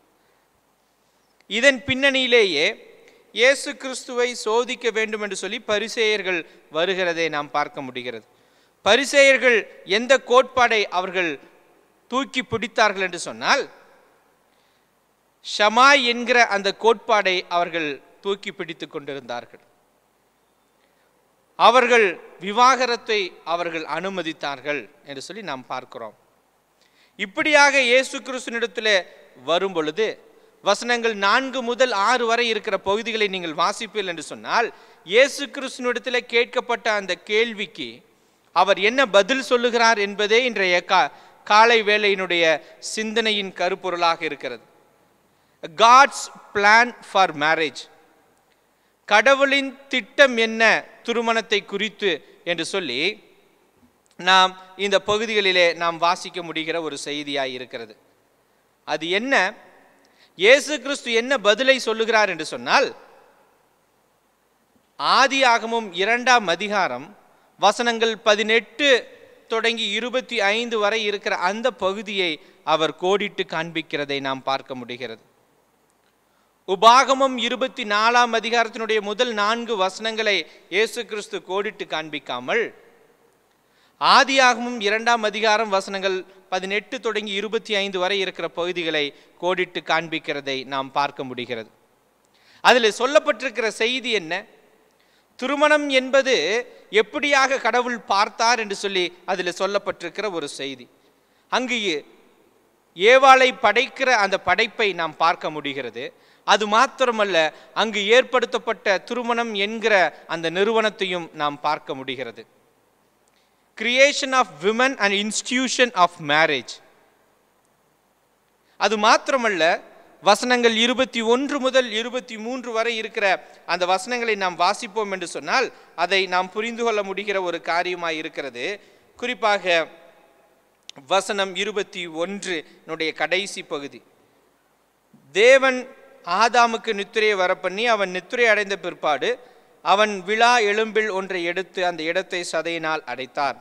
இதன் பின்னணியிலேயே இயேசு கிறிஸ்துவை சோதிக்க வேண்டும் என்று சொல்லி பரிசேயர்கள் வருகிறதை நாம் பார்க்க முடிகிறது பரிசேயர்கள் எந்த கோட்பாடை அவர்கள் தூக்கி பிடித்தார்கள் என்று சொன்னால் ஷமாய் என்கிற அந்த கோட்பாடை அவர்கள் தூக்கி பிடித்துக் கொண்டிருந்தார்கள் அவர்கள் விவாகரத்தை அவர்கள் அனுமதித்தார்கள் என்று சொல்லி நாம் பார்க்கிறோம் இப்படியாக இயேசு கிறிஸ்துனிடத்தில் வரும் பொழுது வசனங்கள் நான்கு முதல் ஆறு வரை இருக்கிற பகுதிகளை நீங்கள் வாசிப்பீர்கள் என்று சொன்னால் இயேசு கிறிஸ்துனிடத்தில் கேட்கப்பட்ட அந்த கேள்விக்கு அவர் என்ன பதில் சொல்லுகிறார் என்பதே இன்றைய கா காலை வேளையினுடைய சிந்தனையின் கருப்பொருளாக இருக்கிறது காட்ஸ் பிளான் ஃபார் மேரேஜ் கடவுளின் திட்டம் என்ன திருமணத்தை குறித்து என்று சொல்லி நாம் இந்த பகுதிகளிலே நாம் வாசிக்க முடிகிற ஒரு செய்தியாய் இருக்கிறது அது என்ன இயேசு கிறிஸ்து என்ன பதிலை சொல்லுகிறார் என்று சொன்னால் ஆதியாகமும் இரண்டாம் அதிகாரம் வசனங்கள் பதினெட்டு தொடங்கி இருபத்தி ஐந்து வரை இருக்கிற அந்த பகுதியை அவர் கோடிட்டு காண்பிக்கிறதை நாம் பார்க்க முடிகிறது உபாகமம் இருபத்தி நாலாம் அதிகாரத்தினுடைய முதல் நான்கு வசனங்களை இயேசு கிறிஸ்து கோடிட்டு காண்பிக்காமல் ஆதியாகமும் இரண்டாம் அதிகாரம் வசனங்கள் பதினெட்டு தொடங்கி இருபத்தி ஐந்து வரை இருக்கிற பகுதிகளை கோடிட்டு காண்பிக்கிறதை நாம் பார்க்க முடிகிறது அதில் சொல்லப்பட்டிருக்கிற செய்தி என்ன திருமணம் என்பது எப்படியாக கடவுள் பார்த்தார் என்று சொல்லி அதில் சொல்லப்பட்டிருக்கிற ஒரு செய்தி அங்கு ஏவாளை படைக்கிற அந்த படைப்பை நாம் பார்க்க முடிகிறது அது மாத்திரமல்ல அங்கு ஏற்படுத்தப்பட்ட திருமணம் என்கிற அந்த நிறுவனத்தையும் நாம் பார்க்க முடிகிறது creation of women and institution of marriage அது மாத்திரமல்ல வசனங்கள் இருபத்தி ஒன்று முதல் இருபத்தி மூன்று வரை இருக்கிற அந்த வசனங்களை நாம் வாசிப்போம் என்று சொன்னால் அதை நாம் புரிந்து கொள்ள முடிகிற ஒரு காரியமாய் இருக்கிறது குறிப்பாக வசனம் இருபத்தி ஒன்றினுடைய கடைசி பகுதி தேவன் ஆதாமுக்கு நித்திரையை வரப்பண்ணி அவன் நித்திரை அடைந்த பிற்பாடு அவன் விழா எலும்பில் ஒன்றை எடுத்து அந்த இடத்தை சதையினால் அடைத்தார்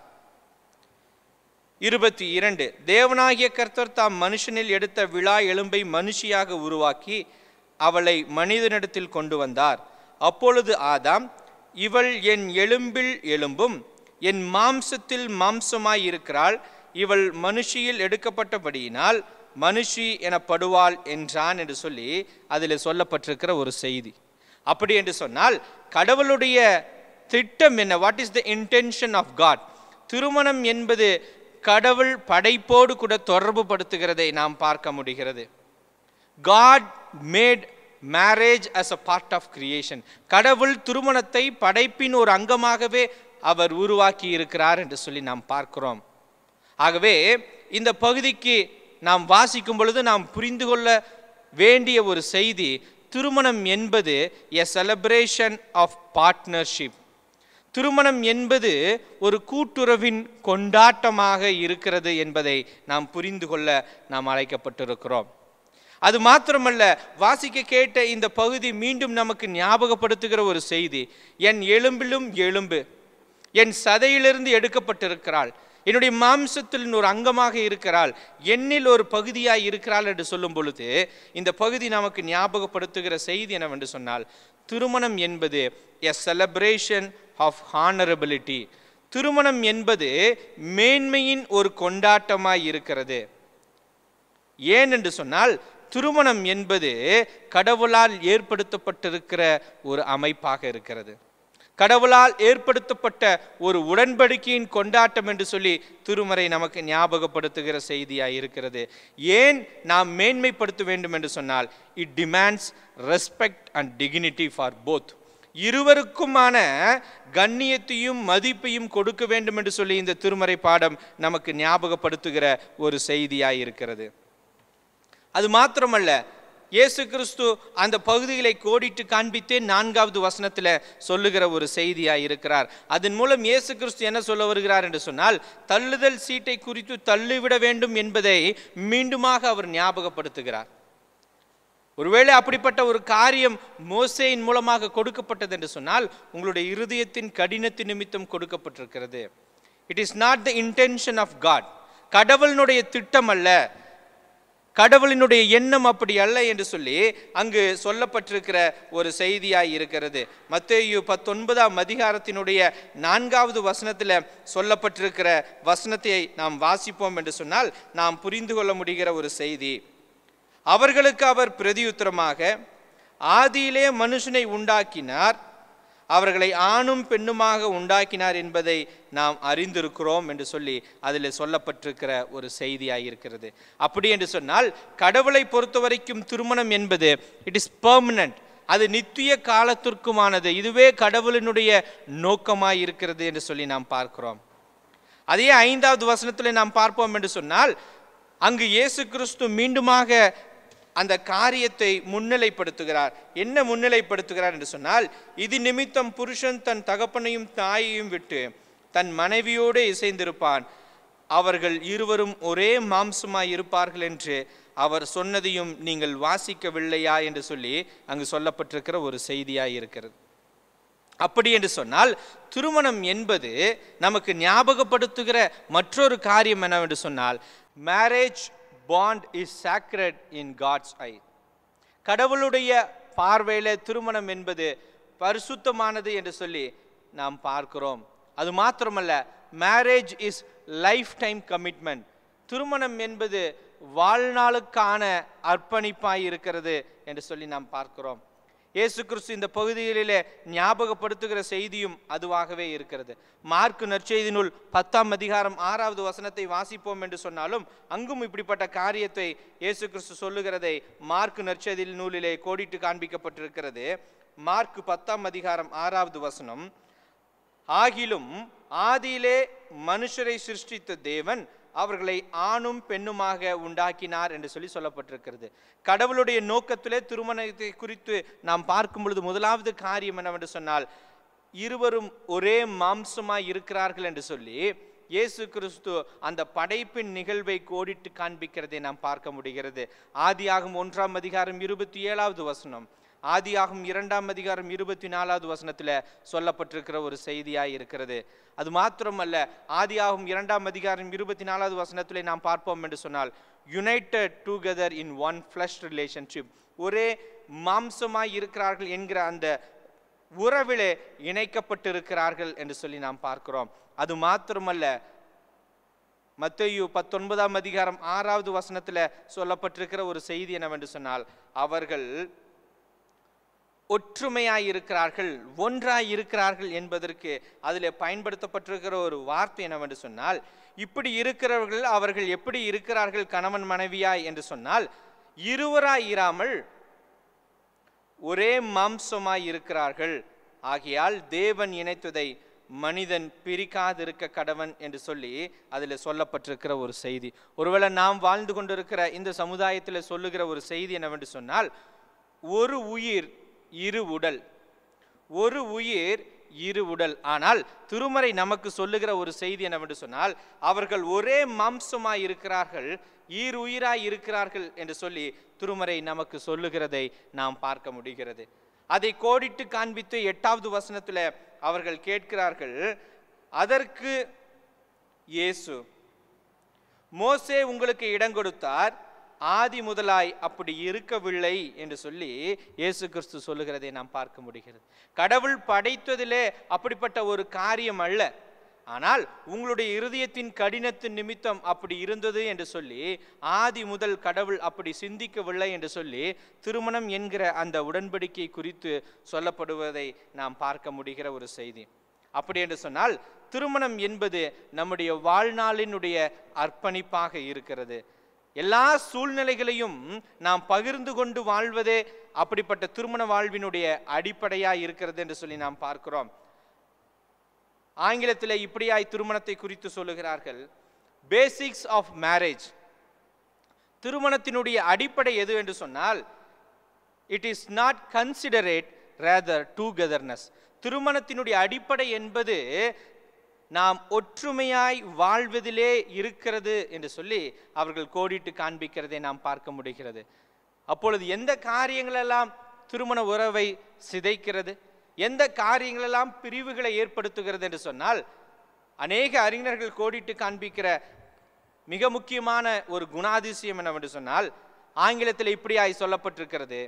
இருபத்தி இரண்டு தேவனாகிய கர்த்தர் தாம் மனுஷனில் எடுத்த விழா எலும்பை மனுஷியாக உருவாக்கி அவளை மனிதனிடத்தில் கொண்டு வந்தார் அப்பொழுது ஆதாம் இவள் என் எலும்பில் எலும்பும் என் மாம்சத்தில் மாம்சமாய் இருக்கிறாள் இவள் மனுஷியில் எடுக்கப்பட்டபடியினால் மனுஷி எனப்படுவாள் என்றான் என்று சொல்லி அதில் சொல்லப்பட்டிருக்கிற ஒரு செய்தி அப்படி என்று சொன்னால் கடவுளுடைய திட்டம் என்ன what is the intention of God திருமணம் என்பது கடவுள் படைப்போடு கூட தொடர்பு படுத்துகிறதை நாம் பார்க்க முடிகிறது God made marriage as a part of creation கடவுள் திருமணத்தை படைப்பின் ஒரு அங்கமாகவே அவர் உருவாக்கி இருக்கிறார் என்று சொல்லி நாம் பார்க்கிறோம் ஆகவே இந்த பகுதிக்கு நாம் வாசிக்கும் பொழுது நாம் புரிந்து கொள்ள வேண்டிய ஒரு செய்தி திருமணம் என்பது எ செலப்ரேஷன் ஆஃப் பார்ட்னர்ஷிப் திருமணம் என்பது ஒரு கூட்டுறவின் கொண்டாட்டமாக இருக்கிறது என்பதை நாம் புரிந்து கொள்ள நாம் அழைக்கப்பட்டிருக்கிறோம் அது மாத்திரமல்ல வாசிக்க கேட்ட இந்த பகுதி மீண்டும் நமக்கு ஞாபகப்படுத்துகிற ஒரு செய்தி என் எலும்பிலும் எலும்பு என் சதையிலிருந்து எடுக்கப்பட்டிருக்கிறாள் என்னுடைய மாம்சத்தில் ஒரு அங்கமாக இருக்கிறாள் என்னில் ஒரு பகுதியாய் இருக்கிறாள் என்று சொல்லும் பொழுது இந்த பகுதி நமக்கு ஞாபகப்படுத்துகிற செய்தி என்னவென்று சொன்னால் திருமணம் என்பது எ செலப்ரேஷன் ஆஃப் ஹானரபிலிட்டி திருமணம் என்பது மேன்மையின் ஒரு கொண்டாட்டமாய் இருக்கிறது ஏன் என்று சொன்னால் திருமணம் என்பது கடவுளால் ஏற்படுத்தப்பட்டிருக்கிற ஒரு அமைப்பாக இருக்கிறது கடவுளால் ஏற்படுத்தப்பட்ட ஒரு உடன்படிக்கையின் கொண்டாட்டம் என்று சொல்லி திருமறை நமக்கு ஞாபகப்படுத்துகிற செய்தியாய் இருக்கிறது ஏன் நாம் மேன்மைப்படுத்த வேண்டும் என்று சொன்னால் it demands respect and dignity for both இருவருக்குமான கண்ணியத்தையும் மதிப்பையும் கொடுக்க வேண்டும் என்று சொல்லி இந்த திருமறை பாடம் நமக்கு ஞாபகப்படுத்துகிற ஒரு செய்தியாய் இருக்கிறது அது மாத்திரமல்ல இயேசு கிறிஸ்து அந்த பகுதிகளை கோடிட்டு காண்பித்தே நான்காவது வசனத்தில் சொல்லுகிற ஒரு செய்தியாய் இருக்கிறார் அதன் மூலம் இயேசு கிறிஸ்து என்ன சொல்ல வருகிறார் என்று சொன்னால் தள்ளுதல் சீட்டை குறித்து தள்ளிவிட வேண்டும் என்பதை மீண்டுமாக அவர் ஞாபகப்படுத்துகிறார் ஒருவேளை அப்படிப்பட்ட ஒரு காரியம் மோசேயின் மூலமாக கொடுக்கப்பட்டது என்று சொன்னால் உங்களுடைய இருதயத்தின் கடினத்தின் நிமித்தம் கொடுக்கப்பட்டிருக்கிறது it is not the intention of God கடவுளினுடைய திட்டம் அல்ல கடவுளினுடைய எண்ணம் அப்படி அல்ல என்று சொல்லி அங்கு சொல்லப்பட்டிருக்கிற ஒரு செய்தியாய் இருக்கிறது மத்தேயு பத்தொன்பதாம் அதிகாரத்தினுடைய நான்காவது வசனத்தில் சொல்லப்பட்டிருக்கிற வசனத்தை நாம் வாசிப்போம் என்று சொன்னால் நாம் புரிந்து கொள்ள முடிகிற ஒரு செய்தி அவர்களுக்கு அவர் பிரதியுத்தரமாக ஆதியிலே மனுஷனை உண்டாக்கினார் அவர்களை ஆணும் பெண்ணுமாக உண்டாக்கினார் என்பதை நாம் அறிந்திருக்கிறோம் என்று சொல்லி அதில் சொல்லப்பட்டிருக்கிற ஒரு செய்தியாக இருக்கிறது அப்படி என்று சொன்னால் கடவுளை பொறுத்த வரைக்கும் திருமணம் என்பது இட் இஸ் பெர்மனன்ட் அது நித்திய காலத்திற்குமானது இதுவே கடவுளினுடைய நோக்கமாய் இருக்கிறது என்று சொல்லி நாம் பார்க்கிறோம் அதே ஐந்தாவது வசனத்தில் நாம் பார்ப்போம் என்று சொன்னால் அங்கு இயேசு கிறிஸ்து மீண்டுமாக அந்த காரியத்தை முன்னிலைப்படுத்துகிறார் என்ன முன்னிலைப்படுத்துகிறார் என்று சொன்னால் இது நிமித்தம் புருஷன் தன் தகப்பனையும் தாயையும் விட்டு தன் மனைவியோடு இசைந்திருப்பான் அவர்கள் இருவரும் ஒரே மாம்சமாய் இருப்பார்கள் என்று அவர் சொன்னதையும் நீங்கள் வாசிக்கவில்லையா என்று சொல்லி அங்கு சொல்லப்பட்டிருக்கிற ஒரு செய்தியாய் இருக்கிறது அப்படி என்று சொன்னால் திருமணம் என்பது நமக்கு ஞாபகப்படுத்துகிற மற்றொரு காரியம் என்னவென்று சொன்னால் marriage bond is sacred in God's eye கடவுளுடைய பார்வையில திருமணம் என்பது பரிசுத்தமானது என்று சொல்லி நாம் பார்க்கிறோம் அது மாத்திரமல்ல marriage is lifetime commitment திருமணம் என்பது வாழ்நாளுக்கான அர்ப்பணிப்பாய் இருக்கிறது என்று சொல்லி நாம் பார்க்கிறோம் இயேசு கிறிஸ்து இந்த பகுதிகளிலே ஞாபகப்படுத்துகிற செய்தியும் அதுவாகவே இருக்கிறது மார்க்கு நற்செய்தி நூல் பத்தாம் அதிகாரம் ஆறாவது வசனத்தை வாசிப்போம் என்று சொன்னாலும் அங்கும் இப்படிப்பட்ட காரியத்தை இயேசு கிறிஸ்து சொல்லுகிறதை மார்க்கு நற்செய்தி நூலிலே கோடிட்டு காண்பிக்கப்பட்டிருக்கிறது மார்க்கு பத்தாம் அதிகாரம் ஆறாவது வசனம் ஆகிலும் ஆதியிலே மனுஷரை சிருஷ்டித்த தேவன் அவர்களை ஆணும் பெண்ணுமாக உண்டாக்கினார் என்று சொல்லி சொல்லப்பட்டிருக்கிறது கடவுளுடைய நோக்கத்திலே திருமணத்தை குறித்து நாம் பார்க்கும் பொழுது முதலாவது காரியம் என்னவென்று சொன்னால் இருவரும் ஒரே மாம்சமாய் இருக்கிறார்கள் என்று சொல்லி இயேசு கிறிஸ்து அந்த படைப்பின் நிகழ்வை கோடிட்டு காண்பிக்கிறதை நாம் பார்க்க முடிகிறது ஆதியாகும் ஒன்றாம் அதிகாரம் இருபத்தி ஏழாவது வசனம் ஆதியாகும் இரண்டாம் அதிகாரம் இருபத்தி நாலாவது வசனத்தில் சொல்லப்பட்டிருக்கிற ஒரு செய்தியாய் இருக்கிறது அது மாத்திரமல்ல ஆதியாகும் இரண்டாம் அதிகாரம் இருபத்தி நாலாவது வசனத்திலே நாம் பார்ப்போம் என்று சொன்னால் united together in one flesh relationship ஒரே மாம்சமாய் இருக்கிறார்கள் என்கிற அந்த உறவிலே இணைக்கப்பட்டிருக்கிறார்கள் என்று சொல்லி நாம் பார்க்கிறோம் அது மாத்திரமல்ல மத்தேயு பத்தொன்பதாம் அதிகாரம் ஆறாவது வசனத்தில் சொல்லப்பட்டிருக்கிற ஒரு செய்தி என்னவென்று சொன்னால் அவர்கள் ஒற்றுமையாய் இருக்கிறார்கள் ஒன்றாய் இருக்கிறார்கள் என்பதற்கு அதில் பயன்படுத்தப்பட்டிருக்கிற ஒரு வார்த்தை என்னவென்று சொன்னால் இப்படி இருக்கிறவர்கள் அவர்கள் எப்படி இருக்கிறார்கள் கணவன் மனைவியாய் என்று சொன்னால் இருவராய் இராமல் ஒரே மாம்சமாய் இருக்கிறார்கள் ஆகையால் தேவன் இணைத்ததை மனிதன் பிரிக்காதிருக்க கடவன் என்று சொல்லி அதில் சொல்லப்பட்டிருக்கிற ஒரு செய்தி ஒருவேளை நாம் வாழ்ந்து கொண்டிருக்கிற இந்த சமுதாயத்தில் சொல்லுகிற ஒரு செய்தி என்னவென்று சொன்னால் ஒரு உயிர் இரு உடல் ஒரு உயிர் இரு உடல் ஆனால் திருமறை நமக்கு சொல்லுகிற ஒரு செய்தி என்னவென்று சொன்னால் அவர்கள் ஒரே மாம்சமாய் இருக்கிறார்கள் ஈர் உயிராய் இருக்கிறார்கள் என்று சொல்லி திருமறை நமக்கு சொல்லுகிறதை நாம் பார்க்க முடிகிறது அதை கோடிட்டு காண்பித்து எட்டாவது வசனத்தில் அவர்கள் கேட்கிறார்கள் அதற்கு இயேசு மோசே உங்களுக்கு இடம் கொடுத்தார் ஆதி முதலாய் அப்படி இருக்கவில்லை என்று சொல்லி இயேசு கிறிஸ்து சொல்லுகிறதை நாம் பார்க்க முடிகிறது கடவுள் படைத்ததிலே அப்படிப்பட்ட ஒரு காரியம் அல்ல ஆனால் உங்களுடைய இருதயத்தின் கடினத்தின் நிமித்தம் அப்படி இருந்தது என்று சொல்லி ஆதி முதல் கடவுள் அப்படி சிந்திக்கவில்லை என்று சொல்லி திருமணம் என்கிற அந்த உடன்படிக்கை குறித்து சொல்லப்படுவதை நாம் பார்க்க முடிகிற ஒரு செய்தி அப்படி என்று சொன்னால் திருமணம் என்பது நம்முடைய வாழ்நாளினுடைய அர்ப்பணிப்பாக இருக்கிறது எல்லா சூழ்நிலைகளையும் நாம் பகிர்ந்து கொண்டு வாழ்வதே அப்படிப்பட்ட திருமண வாழ்வினுடைய அடிப்படையாய் இருக்கிறது என்று சொல்லி நாம் பார்க்கிறோம் ஆங்கிலத்தில் இப்படியாய் திருமணத்தை குறித்து சொல்லுகிறார்கள் பேசிக்ஸ் ஆஃப் மேரேஜ் திருமணத்தினுடைய அடிப்படை எது என்று சொன்னால் it is not considerate rather togetherness திருமணத்தினுடைய அடிப்படை என்பது நாம் ஒற்றுமையாய் வாழ்வதிலே இருக்கிறது என்று சொல்லி அவர்கள் கோடிட்டு காண்பிக்கிறதை நாம் பார்க்க முடிகிறது அப்பொழுது எந்த காரியங்களெல்லாம் திருமண உறவை சிதைக்கிறது எந்த காரியங்களெல்லாம் பிரிவுகளை ஏற்படுத்துகிறது என்று சொன்னால் அநேக அறிஞர்கள் கோடிட்டு காண்பிக்கிற மிக முக்கியமான ஒரு குணாதிசயம் என்னவென்று சொன்னால் ஆங்கிலத்தில் இப்படியாய் சொல்லப்பட்டிருக்கிறது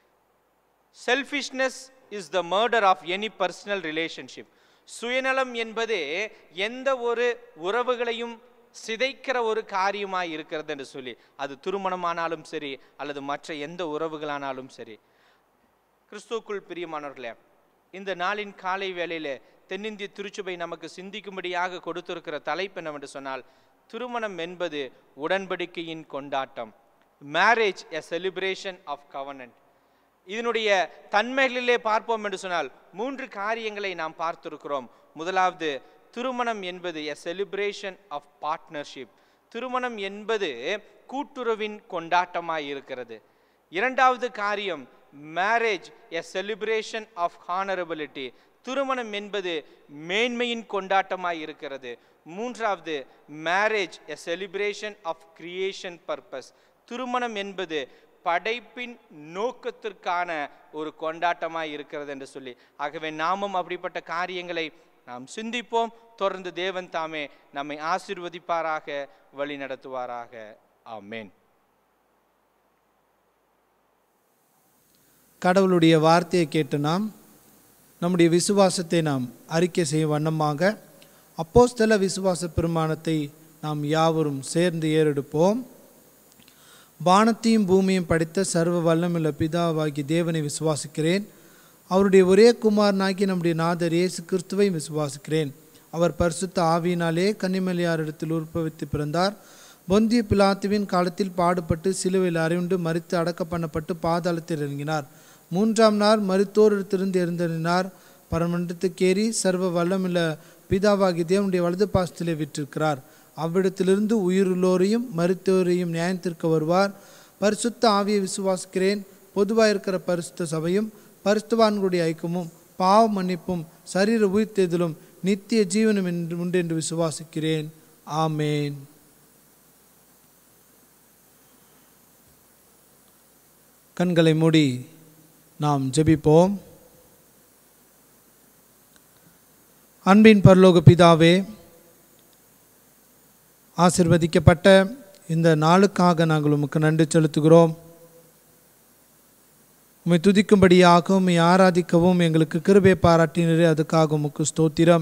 selfishness is the murder of any personal relationship சுயநலம் என்பதே எந்த ஒரு உறவுகளையும் சிதைக்கிற ஒரு காரியமாய் இருக்கிறது என்று சொல்லி அது திருமணமானாலும் சரி அல்லது மற்ற எந்த உறவுகளானாலும் சரி கிறிஸ்துவுக்குள் பிரியமானவர்களே இந்த நாளின் காலை வேளையிலே தென்னிந்திய திருச்சுபை நமக்கு சிந்திக்கும்படியாக கொடுத்திருக்கிற தலைப்பு என்னவென்று சொன்னால் திருமணம் என்பது உடன்படிக்கையின் கொண்டாட்டம் marriage a celebration of covenant இதனுடைய தன்மைகளிலே பார்ப்போம் என்று சொன்னால் மூன்று காரியங்களை நாம் பார்த்திருக்கிறோம் முதலாவது திருமணம் என்பது எ செலிப்ரேஷன் ஆஃப் பார்ட்னர்ஷிப் திருமணம் என்பது கூட்டுறவின் கொண்டாட்டமாய் இருக்கிறது இரண்டாவது காரியம் marriage a celebration of honourability திருமணம் என்பது மேன்மையின் கொண்டாட்டமாய் இருக்கிறது மூன்றாவது marriage a celebration of creation purpose திருமணம் என்பது படைப்பின் நோக்கத்திற்கான ஒரு கொண்டாட்டமாய் இருக்கிறது என்று சொல்லி ஆகவே நாமும் அப்படிப்பட்ட காரியங்களை நாம் சிந்திப்போம் தொடர்ந்து தேவன் தாமே நம்மை ஆசீர்வதிப்பாராக வழி நடத்துவாராக ஆமென் கடவுளுடைய வார்த்தையை கேட்டு நாம் நம்முடைய விசுவாசத்தை நாம் அறிக்கை செய்யும் வண்ணமாக அப்போஸ்தல விசுவாச பெருமானத்தை நாம் யாவரும் சேர்ந்து ஏறெடுப்போம் வானத்தையும் பூமியும் படைத்த சர்வ வல்லமுள்ள பிதாவாகி தேவனை விசுவாசிக்கிறேன் அவருடைய ஒரே குமாரனாகி நம்முடைய நாதர் இயேசு கிறிஸ்துவை விசுவாசிக்கிறேன் அவர் பரிசுத்த ஆவியினாலே கன்னிமலையாரிடத்தில் உற்பவித்து பிறந்தார் பொந்திய பிலாத்துவின் காலத்தில் பாடுபட்டு சிலுவையில் அறிவுண்டு மறித்து அடக்க பண்ணப்பட்டு பாதாளத்தில் இறங்கினார் மூன்றாம் நாள் மருத்தோரிடத்திலிருந்து எழுந்தறினார் பரமண்டத்துக்கேறி சர்வ வல்லமுள்ள பிதாவாகி தேவனுடைய வலது பாசத்திலே விற்றிருக்கிறார் அவ்விடத்திலிருந்து உயிருள்ளோரையும் மருத்துவரையும் நியாயத்திற்கு வருவார் பரிசுத்த ஆவியை விசுவாசிக்கிறேன் பொதுவாக இருக்கிற பரிசுத்த சபையும் பரிசுத்தவான்களுடைய ஐக்கியமும் பாவ மன்னிப்பும் சரீர உயிர்த்தெதிலும் நித்திய ஜீவனும் என்று உண்டு என்று விசுவாசிக்கிறேன் ஆமேன் கண்களை மூடி நாம் ஜெபிப்போம் அன்பின் பரலோக பிதாவே ஆசிர்வதிக்கப்பட்ட இந்த நாளுக்காக நாங்கள் உமக்கு நன்றி செலுத்துகிறோம் உம்மை துதிக்கும்படியாக உம்மை ஆராதிக்கவும் எங்களுக்கு கிருபை பாராட்டினரே அதுக்காக உமக்கு ஸ்தோத்திரம்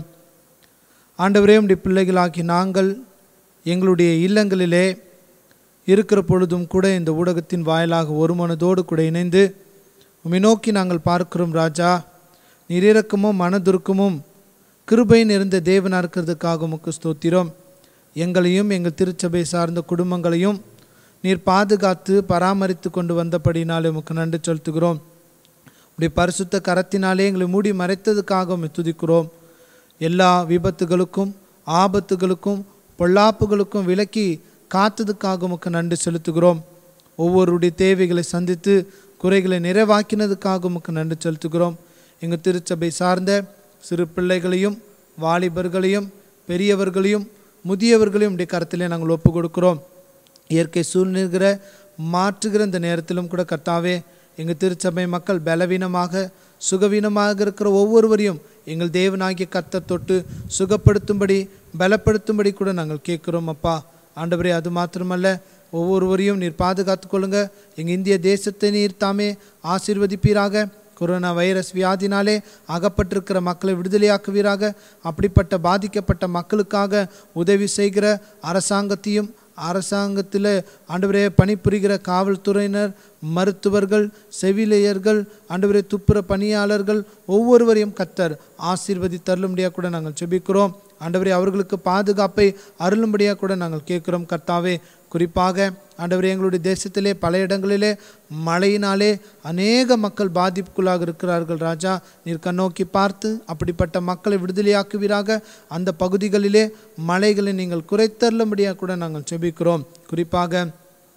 ஆண்டவரே உம்முடைய பிள்ளைகளாகி நாங்கள் எங்களுடைய இல்லங்களிலே இருக்கிற பொழுதும் கூட இந்த ஊடகத்தின் வாயிலாக ஒரு மனதோடு கூட இணைந்து உம்மை நோக்கி நாங்கள் பார்க்கிறோம் ராஜா நீர் இரக்கமும் மனதுருக்கமும் கிருபை நிறைந்த தேவனாக இருக்கிறதுக்காக உமக்கு ஸ்தோத்திரம் எங்களையும் எங்கள் திருச்சபை சார்ந்த குடும்பங்களையும் நீர் பாதுகாத்து பராமரித்து கொண்டு வந்தபடினாலே உமக்கு நன்றி செலுத்துகிறோம் உடைய பரிசுத்த கரத்தினாலே எங்களை மூடி மறைத்ததுக்காக உம்மை துதிக்கிறோம் எல்லா விபத்துகளுக்கும் ஆபத்துகளுக்கும் பொல்லாப்புகளுக்கும் விலக்கி காத்ததுக்காக உமக்கு நன்றி செலுத்துகிறோம் ஒவ்வொருடைய தேவைகளை சந்தித்து குறைகளை நிறைவாக்கினதுக்காக உமக்கு நன்றி செலுத்துகிறோம் எங்கள் திருச்சபை சார்ந்த சிறு பிள்ளைகளையும் வாலிபர்களையும் பெரியவர்களையும் முதியவர்களையும் உடைய கருத்திலே நாங்கள் ஒப்பு கொடுக்கிறோம் இயற்கை சூழ்நிற்கிற மாற்றுகிற இந்த நேரத்திலும் கூட கர்த்தாவே எங்கள் திருச்சபை மக்கள் பலவீனமாக சுகவீனமாக இருக்கிற ஒவ்வொருவரையும் எங்கள் தேவனாகிய கர்த்தர் தொட்டு சுகப்படுத்தும்படி பலப்படுத்தும்படி கூட நாங்கள் கேட்குறோம் அப்பா ஆண்டவரே அது மாத்திரமல்ல ஒவ்வொருவரையும் நீர் பாதுகாத்து கொள்ளுங்க எங்கள் இந்திய தேசத்தை நீர் தாமே ஆசீர்வதிப்பீராக கொரோனா வைரஸ் வியாதினாலே அகப்பட்டிருக்கிற மக்களை விடுதலையாக்குவீராக அப்படிப்பட்ட பாதிக்கப்பட்ட மக்களுக்காக உதவி செய்கிற அரசாங்கத்தையும் அரசாங்கத்தில் ஆண்டவரே பணிபுரிகிற காவல்துறையினர் மருத்துவர்கள் செவிலியர்கள் ஆண்டவரே துப்புர பணியாளர்கள் ஒவ்வொருவரையும் கத்தர் ஆசீர்வதித்தருளும்படியாக கூட நாங்கள் செபிக்கிறோம் ஆண்டவரே அவர்களுக்கு பாதுகாப்பை அருளும்படியாக கூட நாங்கள் கேட்கிறோம் கர்த்தாவே குறிப்பாக ஆண்டவரே எங்களுடைய தேசத்திலே பல இடங்களிலே மழையினாலே அநேக மக்கள் பாதிப்புக்குள்ளாக இருக்கிறார்கள் ராஜா நீர் கண்ணோக்கி பார்த்து அப்படிப்பட்ட மக்களை விடுதலையாக்குவீராக அந்த பகுதிகளிலே மழைகளை நீங்கள் குறைத்தருளும்படியாக கூட நாங்கள் செபிக்கிறோம் குறிப்பாக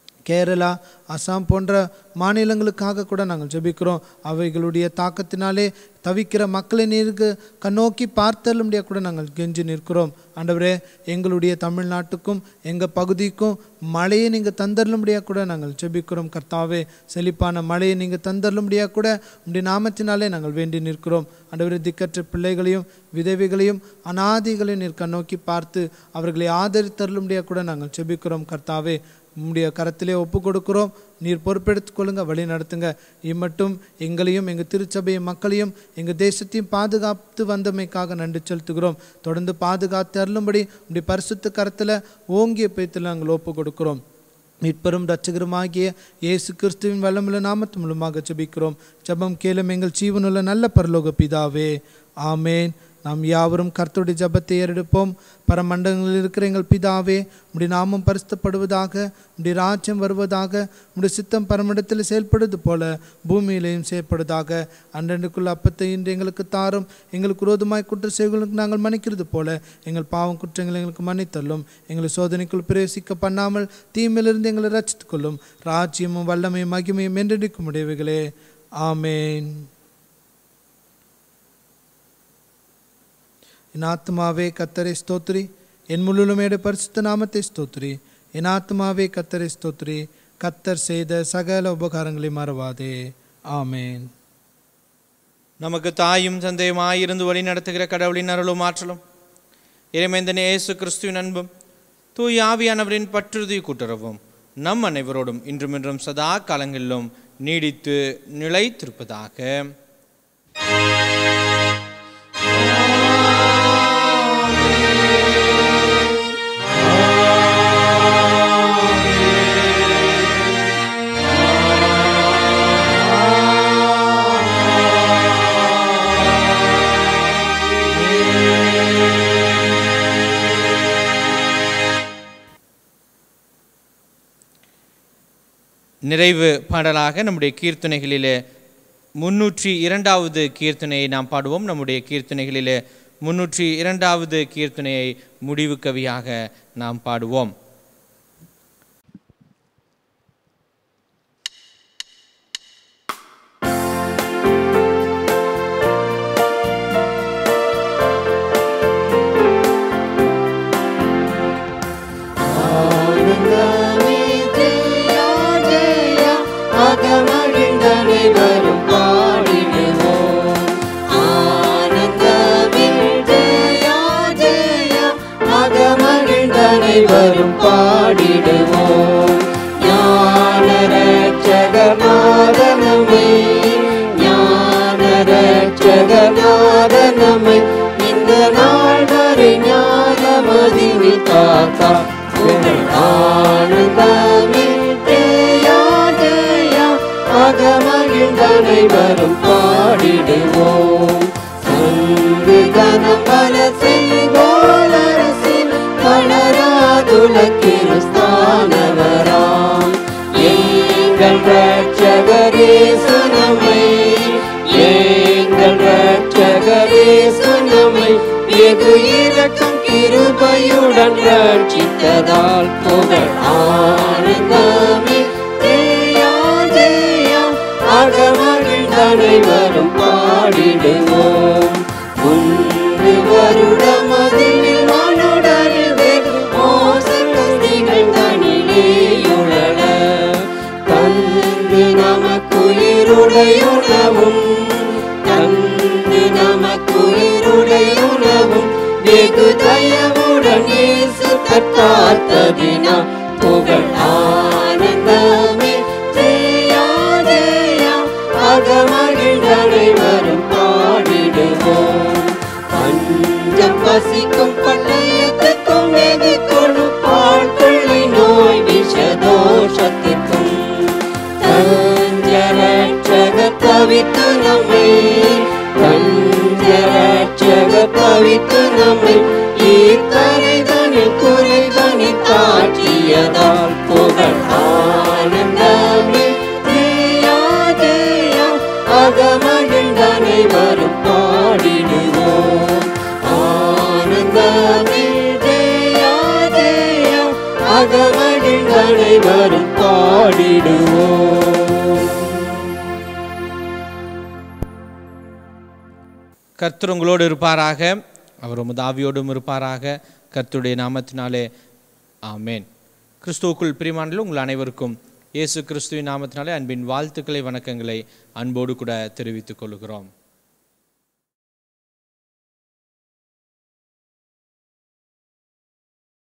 கேரளா அசாம் போன்ற மாநிலங்களுக்காக கூட நாங்கள் ஜெபிக்கிறோம் அவைகளுடைய தாக்கத்தினாலே தவிக்கிற மக்களை நீருக்கு கண்ணோக்கி பார்த்தருளும்படியாக கூட நாங்கள் கெஞ்சி நிற்கிறோம் ஆண்டவரே எங்களுடைய தமிழ்நாட்டுக்கும் எங்கள் பகுதிக்கும் மழையை நீங்கள் தந்தருளும்படியாக கூட நாங்கள் ஜெபிக்கிறோம் கர்த்தாவே செழிப்பான மழையை நீங்கள் தந்தருளும்படியாக கூட உடைய நாமத்தினாலே நாங்கள் வேண்டி நிற்கிறோம் ஆண்டவரே திக்கற்ற பிள்ளைகளையும் விதவைகளையும் அனாதிகளையும் நீர் கண்ணோக்கி பார்த்து அவர்களை ஆதரித்தருளும்படியாக கூட நாங்கள் ஜெபிக்கிறோம் கர்த்தாவே உம்முடைய கரத்திலே ஒப்பு கொடுக்கிறோம் நீர் பொறுப்பெடுத்துக் கொள்ளுங்க வழி நடத்துங்க இம்மட்டும் எங்களையும் எங்கள் திருச்சபையை மக்களையும் எங்கள் தேசத்தையும் பாதுகாத்து வந்தமைக்காக நன்றி செலுத்துகிறோம் தொடர்ந்து பாதுகாத்து அருளும்படி உடைய பரிசுத்த கரத்தில் ஓங்கிய பேத்தில் நாங்கள் ஒப்பு கொடுக்கிறோம் மீட்பெரும் ரட்சகருமாகிய இயேசு கிறிஸ்துவின் வல்லமுள்ள நாமத்து மூலமாக ஜெபிக்கிறோம் ஜெபம் கேளும் எங்கள் ஜீவனுள்ள நல்ல பரலோக பிதாவே ஆமேன் நாம் யாவரும் கர்த்தருடைய ஜெபத்தை ஏறெடுப்போம் பரமண்டலங்களில் இருக்கிற எங்கள் பிதாவே உடைய நாமம் பரிசுத்தப்படுவதாக உடைய ராஜ்யம் வருவதாக உடைய சித்தம் பரமண்டத்தில் செயல்படுவது போல பூமியிலேயும் செயல்படுவதாக அன்றன்றுக்குள்ள அப்பத்தை இன்று எங்களுக்கு தாரும் எங்களுக்கு விரோதமாய் குற்ற செய்களுக்கு நாங்கள் மன்னிக்கிறது போல எங்கள் பாவம் குற்றங்கள் எங்களுக்கு மன்னித்தள்ளும் எங்களை சோதனைக்குள் பிரவேசிக்க பண்ணாமல் தீமையிலிருந்து எங்களை ரட்சித்துக் கொள்ளும் ராஜ்யமும் வல்லமையும் மகிமையும் என்றெடுக்கும் உடையவைகளே ஆமேன் என் ஆத்மாவே கத்தரை ஸ்தோத்ரி என் முழுமையோட பரிசுத்த நாமத்தை ஸ்தோத்ரி என் ஆத்மாவே கத்தரை ஸ்தோத்ரி கத்தர் செய்த சகல உபகாரங்களை மறவாதே ஆமேன் நமக்கு தாயும் தந்தையுமாயிருந்து வழி நடத்துகிற கடவுளின் அருளும் ஆற்றலும் இறைமைந்தன் இயேசு கிறிஸ்துவின் அன்பும் தூய் ஆவியானவரின் பற்றுறுதி கூட்டுறவும் நம் அனைவரோடும் இன்றும் இன்றும் சதா காலங்களிலும் நீடித்து நிலைத்திருப்பதாக நிறைவு பாடலாக நம்முடைய கீர்த்தனைகளிலே முன்னூற்றி இரண்டாவது கீர்த்தனையை நாம் பாடுவோம் நம்முடைய கீர்த்தனைகளிலே முன்னூற்றி இரண்டாவது கீர்த்தனையை முடிவு கவியாக நாம் பாடுவோம் ஆனந்தமே ஜெயா ஜெயா அகமகிழ்ந்தனை வரும் பாடிடுவோம் ஆனந்தமே ஜெயா ஜெயா அகமகிழ்ந்தனை வரும் பாடிடுவோம் ஞான ரட்சகநாதனமே ஞான ரட்சகநாதனமே இந்த நாள் வரை ஞானமதிவி காத்தா உங்கள் ஆனந்தமே ஜெயா ஜெயா அகமகிழ்ந்தனை வரும் பாடிடுவோம் சங்கு கனம் பல செய்கோளரசின் வளராதுலக்கிரு ஸ்தானவராம் எங்கள் ரட்சகரே சுனமை எங்கள் ரட்சகரே சுனமை வெகு இரக்கம் கிருபையுடன் ரட்சித்ததால் புகழ் ஆனந்தமே ஜெயா ஜெயா அகமகிழ்ந்தனை வரும் பாடிடுவோம் முன்பு வருடம் அதில் மனுடரில் வெகு மோசங்கள் தனிலேயுழல தந்து நமக்குயிருடையுணவும் தந்து நமக்குயிருடையுணவும் வெகு தயவுடன் இயேசு தற்காத்ததினா புகழ் ஆனந்தமே ஜெயா ஜெயா அகமகிழ்ந்தனை வரும் பாடிடுவோம் பஞ்சம் பசிக்கும் பட்டயத்துக்கும் வெகு கொடுப்பாள் பிள்ளை நோய் விஷதோஷத்திற்கும் தஞ்சரட்சக தவித்து நம்மை தஞ்சரட்சக தவித்து நம்மை ஈத்தரைதனில் குறைதனி காட்டியதால் புகழ் ஆனந்தமே ஜெயா ஜெயா அகமகிழ்ந்தனை வரும் பாடிடுவோம் ஆனந்தமே ஜெயா ஜெயா அகமகிழ்ந்தனை வரும் பாடிடுவோம் கர்த்தர் உங்களோடு இருப்பாராக அவர் உமது ஆவியோடும் இருப்பாராக கர்த்தருடைய நாமத்தினாலே ஆமேன் கிறிஸ்துவுக்குள் பிரிமானில் உங்கள் அனைவருக்கும் இயேசு கிறிஸ்துவின் நாமத்தினாலே அன்பின் வாழ்த்துக்களை வணக்கங்களை அன்போடு கூட தெரிவித்துக் கொள்கிறோம்